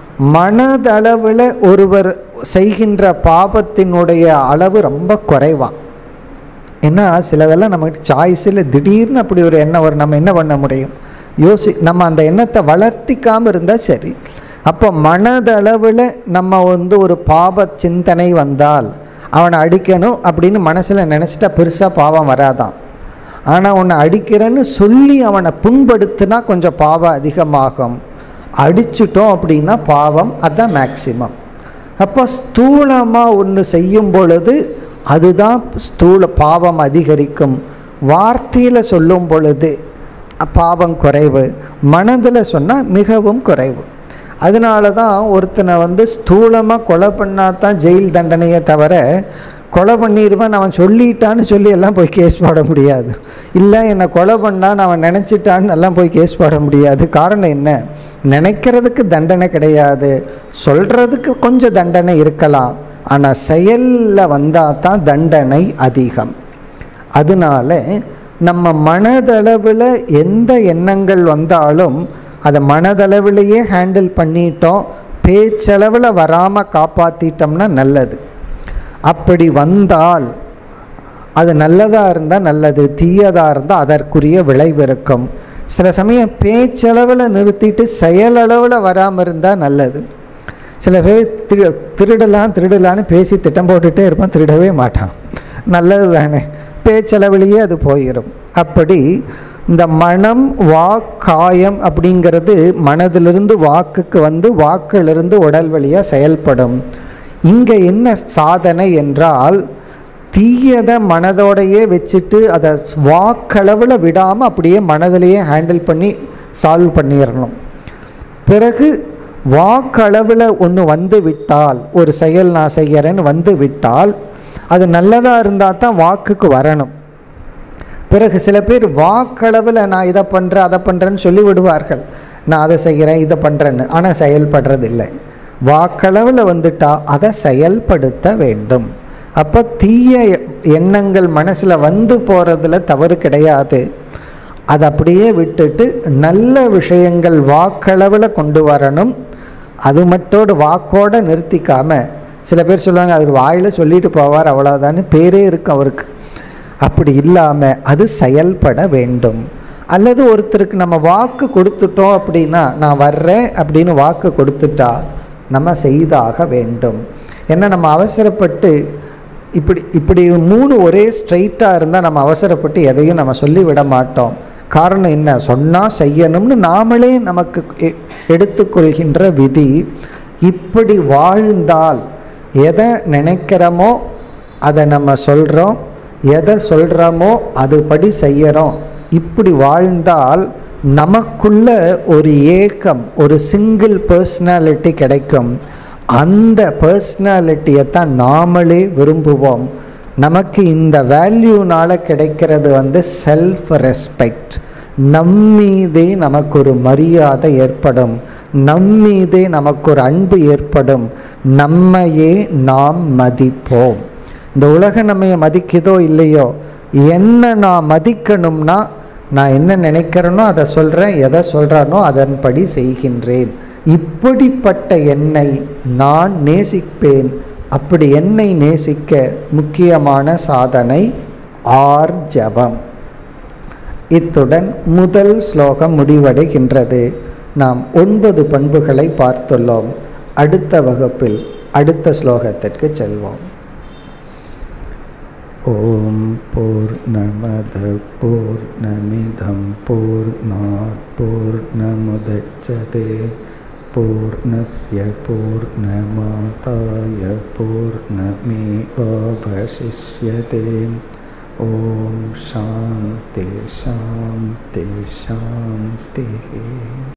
மனதளவில் ஒருவர் செய்கின்ற பாபத்தினுடைய அளவு ரொம்ப குறைவாக ஏன்னா சிலதெல்லாம் நமக்கு சாய்ஸில் திடீர்னு அப்படி ஒரு எண்ணம் வரும் நம்ம என்ன பண்ண முடியும் யோசி நம்ம அந்த எண்ணத்தை வளர்த்திக்காமல் இருந்தால் சரி அப்போ மனதளவில் நம்ம வந்து ஒரு பாப சிந்தனை வந்தால் அவனை அடிக்கணும் அப்படின்னு மனசில் நினச்சிட்டா பெருசாக பாவம் வராதான் ஆனால் உன்னை அடிக்கிறேன்னு சொல்லி அவனை புண்படுத்தினா கொஞ்சம் பாவம் அதிகமாகும் அடிச்சிட்டோம் அப்படின்னா பாவம் அதுதான் மேக்சிமம் அப்போ ஸ்தூலமாக ஒன்று செய்யும் பொழுது அதுதான் ஸ்தூல பாவம் அதிகரிக்கும் வார்த்தையில் சொல்லும் பொழுது பாவம் குறைவு மனதில் சொன்னால் மிகவும் குறைவு அதனால தான் ஒருத்தனை வந்து ஸ்தூலமாக கொலை பண்ணால் தான் ஜெயில் தண்டனையை தவிர கொலை பண்ணிடுவேன் அவன் சொல்லிட்டான்னு சொல்லி எல்லாம் போய் கேஸ் போட முடியாது இல்லை என்னை கொலை பண்ணான்னு அவன் நினச்சிட்டான்னு எல்லாம் போய் கேஸ் போட முடியாது காரணம் என்ன நினைக்கிறதுக்கு தண்டனை கிடையாது சொல்கிறதுக்கு கொஞ்சம் தண்டனை இருக்கலாம் ஆனால் செயலில் வந்தால் தான் தண்டனை அதிகம் அதனால நம்ம மனதளவில் எந்த எண்ணங்கள் வந்தாலும் அதை மனதளவிலேயே ஹேண்டில் பண்ணிட்டோம் பேச்சளவில் வராமல் காப்பாற்றிட்டோம்னா நல்லது அப்படி வந்தால் அது நல்லதாக இருந்தால் நல்லது தீயதாக இருந்தால் அதற்குரிய விளைவு இருக்கும் சில சமயம் பேச்சளவில் நிறுத்திட்டு செயலளவில் வராமல் இருந்தால் நல்லது சில பேர் திரு திருடலாம் திருடலான்னு பேசி திட்டம் போட்டுகிட்டே இருப்பான் திருடவே மாட்டான் நல்லது தானே பேச்சளவிலேயே அது போயிடும் அப்படி இந்த மனம் வாக்காயம் அப்படிங்கிறது மனதிலிருந்து வாக்குக்கு வந்து வாக்கிலிருந்து உடல் வழியாக செயல்படும் இங்கே என்ன சாதனை என்றால் தீயதை மனதோடையே வச்சுட்டு அதை வாக்களவில் விடாமல் அப்படியே மனதிலேயே ஹேண்டில் பண்ணி சால்வ் பண்ணிடணும் பிறகு வாக்களவில் ஒன்று வந்து விட்டால் ஒரு செயல் நான் செய்கிறேன்னு வந்து விட்டால் அது நல்லதாக இருந்தால் தான் வாக்குக்கு வரணும் பிறகு சில பேர் வாக்களவில் நான் இதை பண்ணுறேன் அதை பண்ணுறேன்னு சொல்லி விடுவார்கள் நான் அதை செய்கிறேன் இதை பண்ணுறேன்னு ஆனால் செயல்படுறது இல்லை வாக்களவில் வந்துட்டா அதை செயல்படுத்த வேண்டும் அப்போ தீய எண்ணங்கள் மனசில் வந்து போகிறதுல தவறு கிடையாது அதை அப்படியே விட்டுட்டு நல்ல விஷயங்கள் வாக்களவில் கொண்டு வரணும் அது மட்டோடு வாக்கோடு நிறுத்திக்காமல் சில பேர் சொல்லுவாங்க அவர் வாயில் சொல்லிட்டு போவார் அவ்வளோதான்னு பேரே இருக்கு அவருக்கு அப்படி இல்லாமல் அது செயல்பட வேண்டும் அல்லது ஒருத்தருக்கு நம்ம வாக்கு கொடுத்துட்டோம் அப்படின்னா நான் வர்றேன் அப்படின்னு வாக்கு கொடுத்துட்டா நம்ம செய்தாக வேண்டும் ஏன்னா நம்ம அவசரப்பட்டு இப்படி இப்படி மூணு ஒரே ஸ்ட்ரைட்டாக இருந்தால் நம்ம அவசரப்பட்டு எதையும் நம்ம சொல்லிவிட மாட்டோம் காரணம் என்ன சொன்னால் செய்யணும்னு நாமளே நமக்கு எ- எடுத்துக்கொள்கின்ற விதி இப்படி வாழ்ந்தால் எதை நினைக்கிறோமோ அதை நம்ம சொல்கிறோம் எதை சொல்கிறோமோ அதுபடி செய்கிறோம் இப்படி வாழ்ந்தால் நமக்குள்ள ஒரு ஏக்கம் ஒரு சிங்கிள் பர்சனாலிட்டி கிடைக்கும் அந்த பர்சனாலிட்டியை தான் நாமளே விரும்புவோம் நமக்கு இந்த வேல்யூனால் கிடைக்கிறது வந்து செல்ஃப் ரெஸ்பெக்ட் நம்மீதே நமக்கு ஒரு மரியாதை ஏற்படும் நம்மீதே நமக்கு ஒரு அன்பு ஏற்படும் நம்மையே நாம் மதிப்போம் இந்த உலகம் நம்மைய மதிக்குதோ இல்லையோ என்ன நான் மதிக்கணும்னா நான் என்ன நினைக்கிறேனோ அதை சொல்கிறேன் எதை சொல்கிறேனோ அதன்படி செய்கின்றேன் இப்படிப்பட்ட என்னை நான் நேசிப்பேன் அப்படி என்னை நேசிக்க முக்கியமான சாதனை ஆர்ஜவம் இத்துடன் முதல் ஸ்லோகம் முடிவடைகின்றது நாம் ஒன்பது பண்புகளை பார்த்துள்ளோம் அடுத்த வகுப்பில் அடுத்த ஸ்லோகத்திற்கு செல்வோம் ஓம் பூர்ணமத பூர்ணமிதம் பூர்ணாத் பூர்ணமுதச்சதே பூர்ணஸ்ய பூர்ணமாதாய பூர்ணமேவாவசிஷ்யதே ஓம் சாந்தி சாந்தி சாந்தி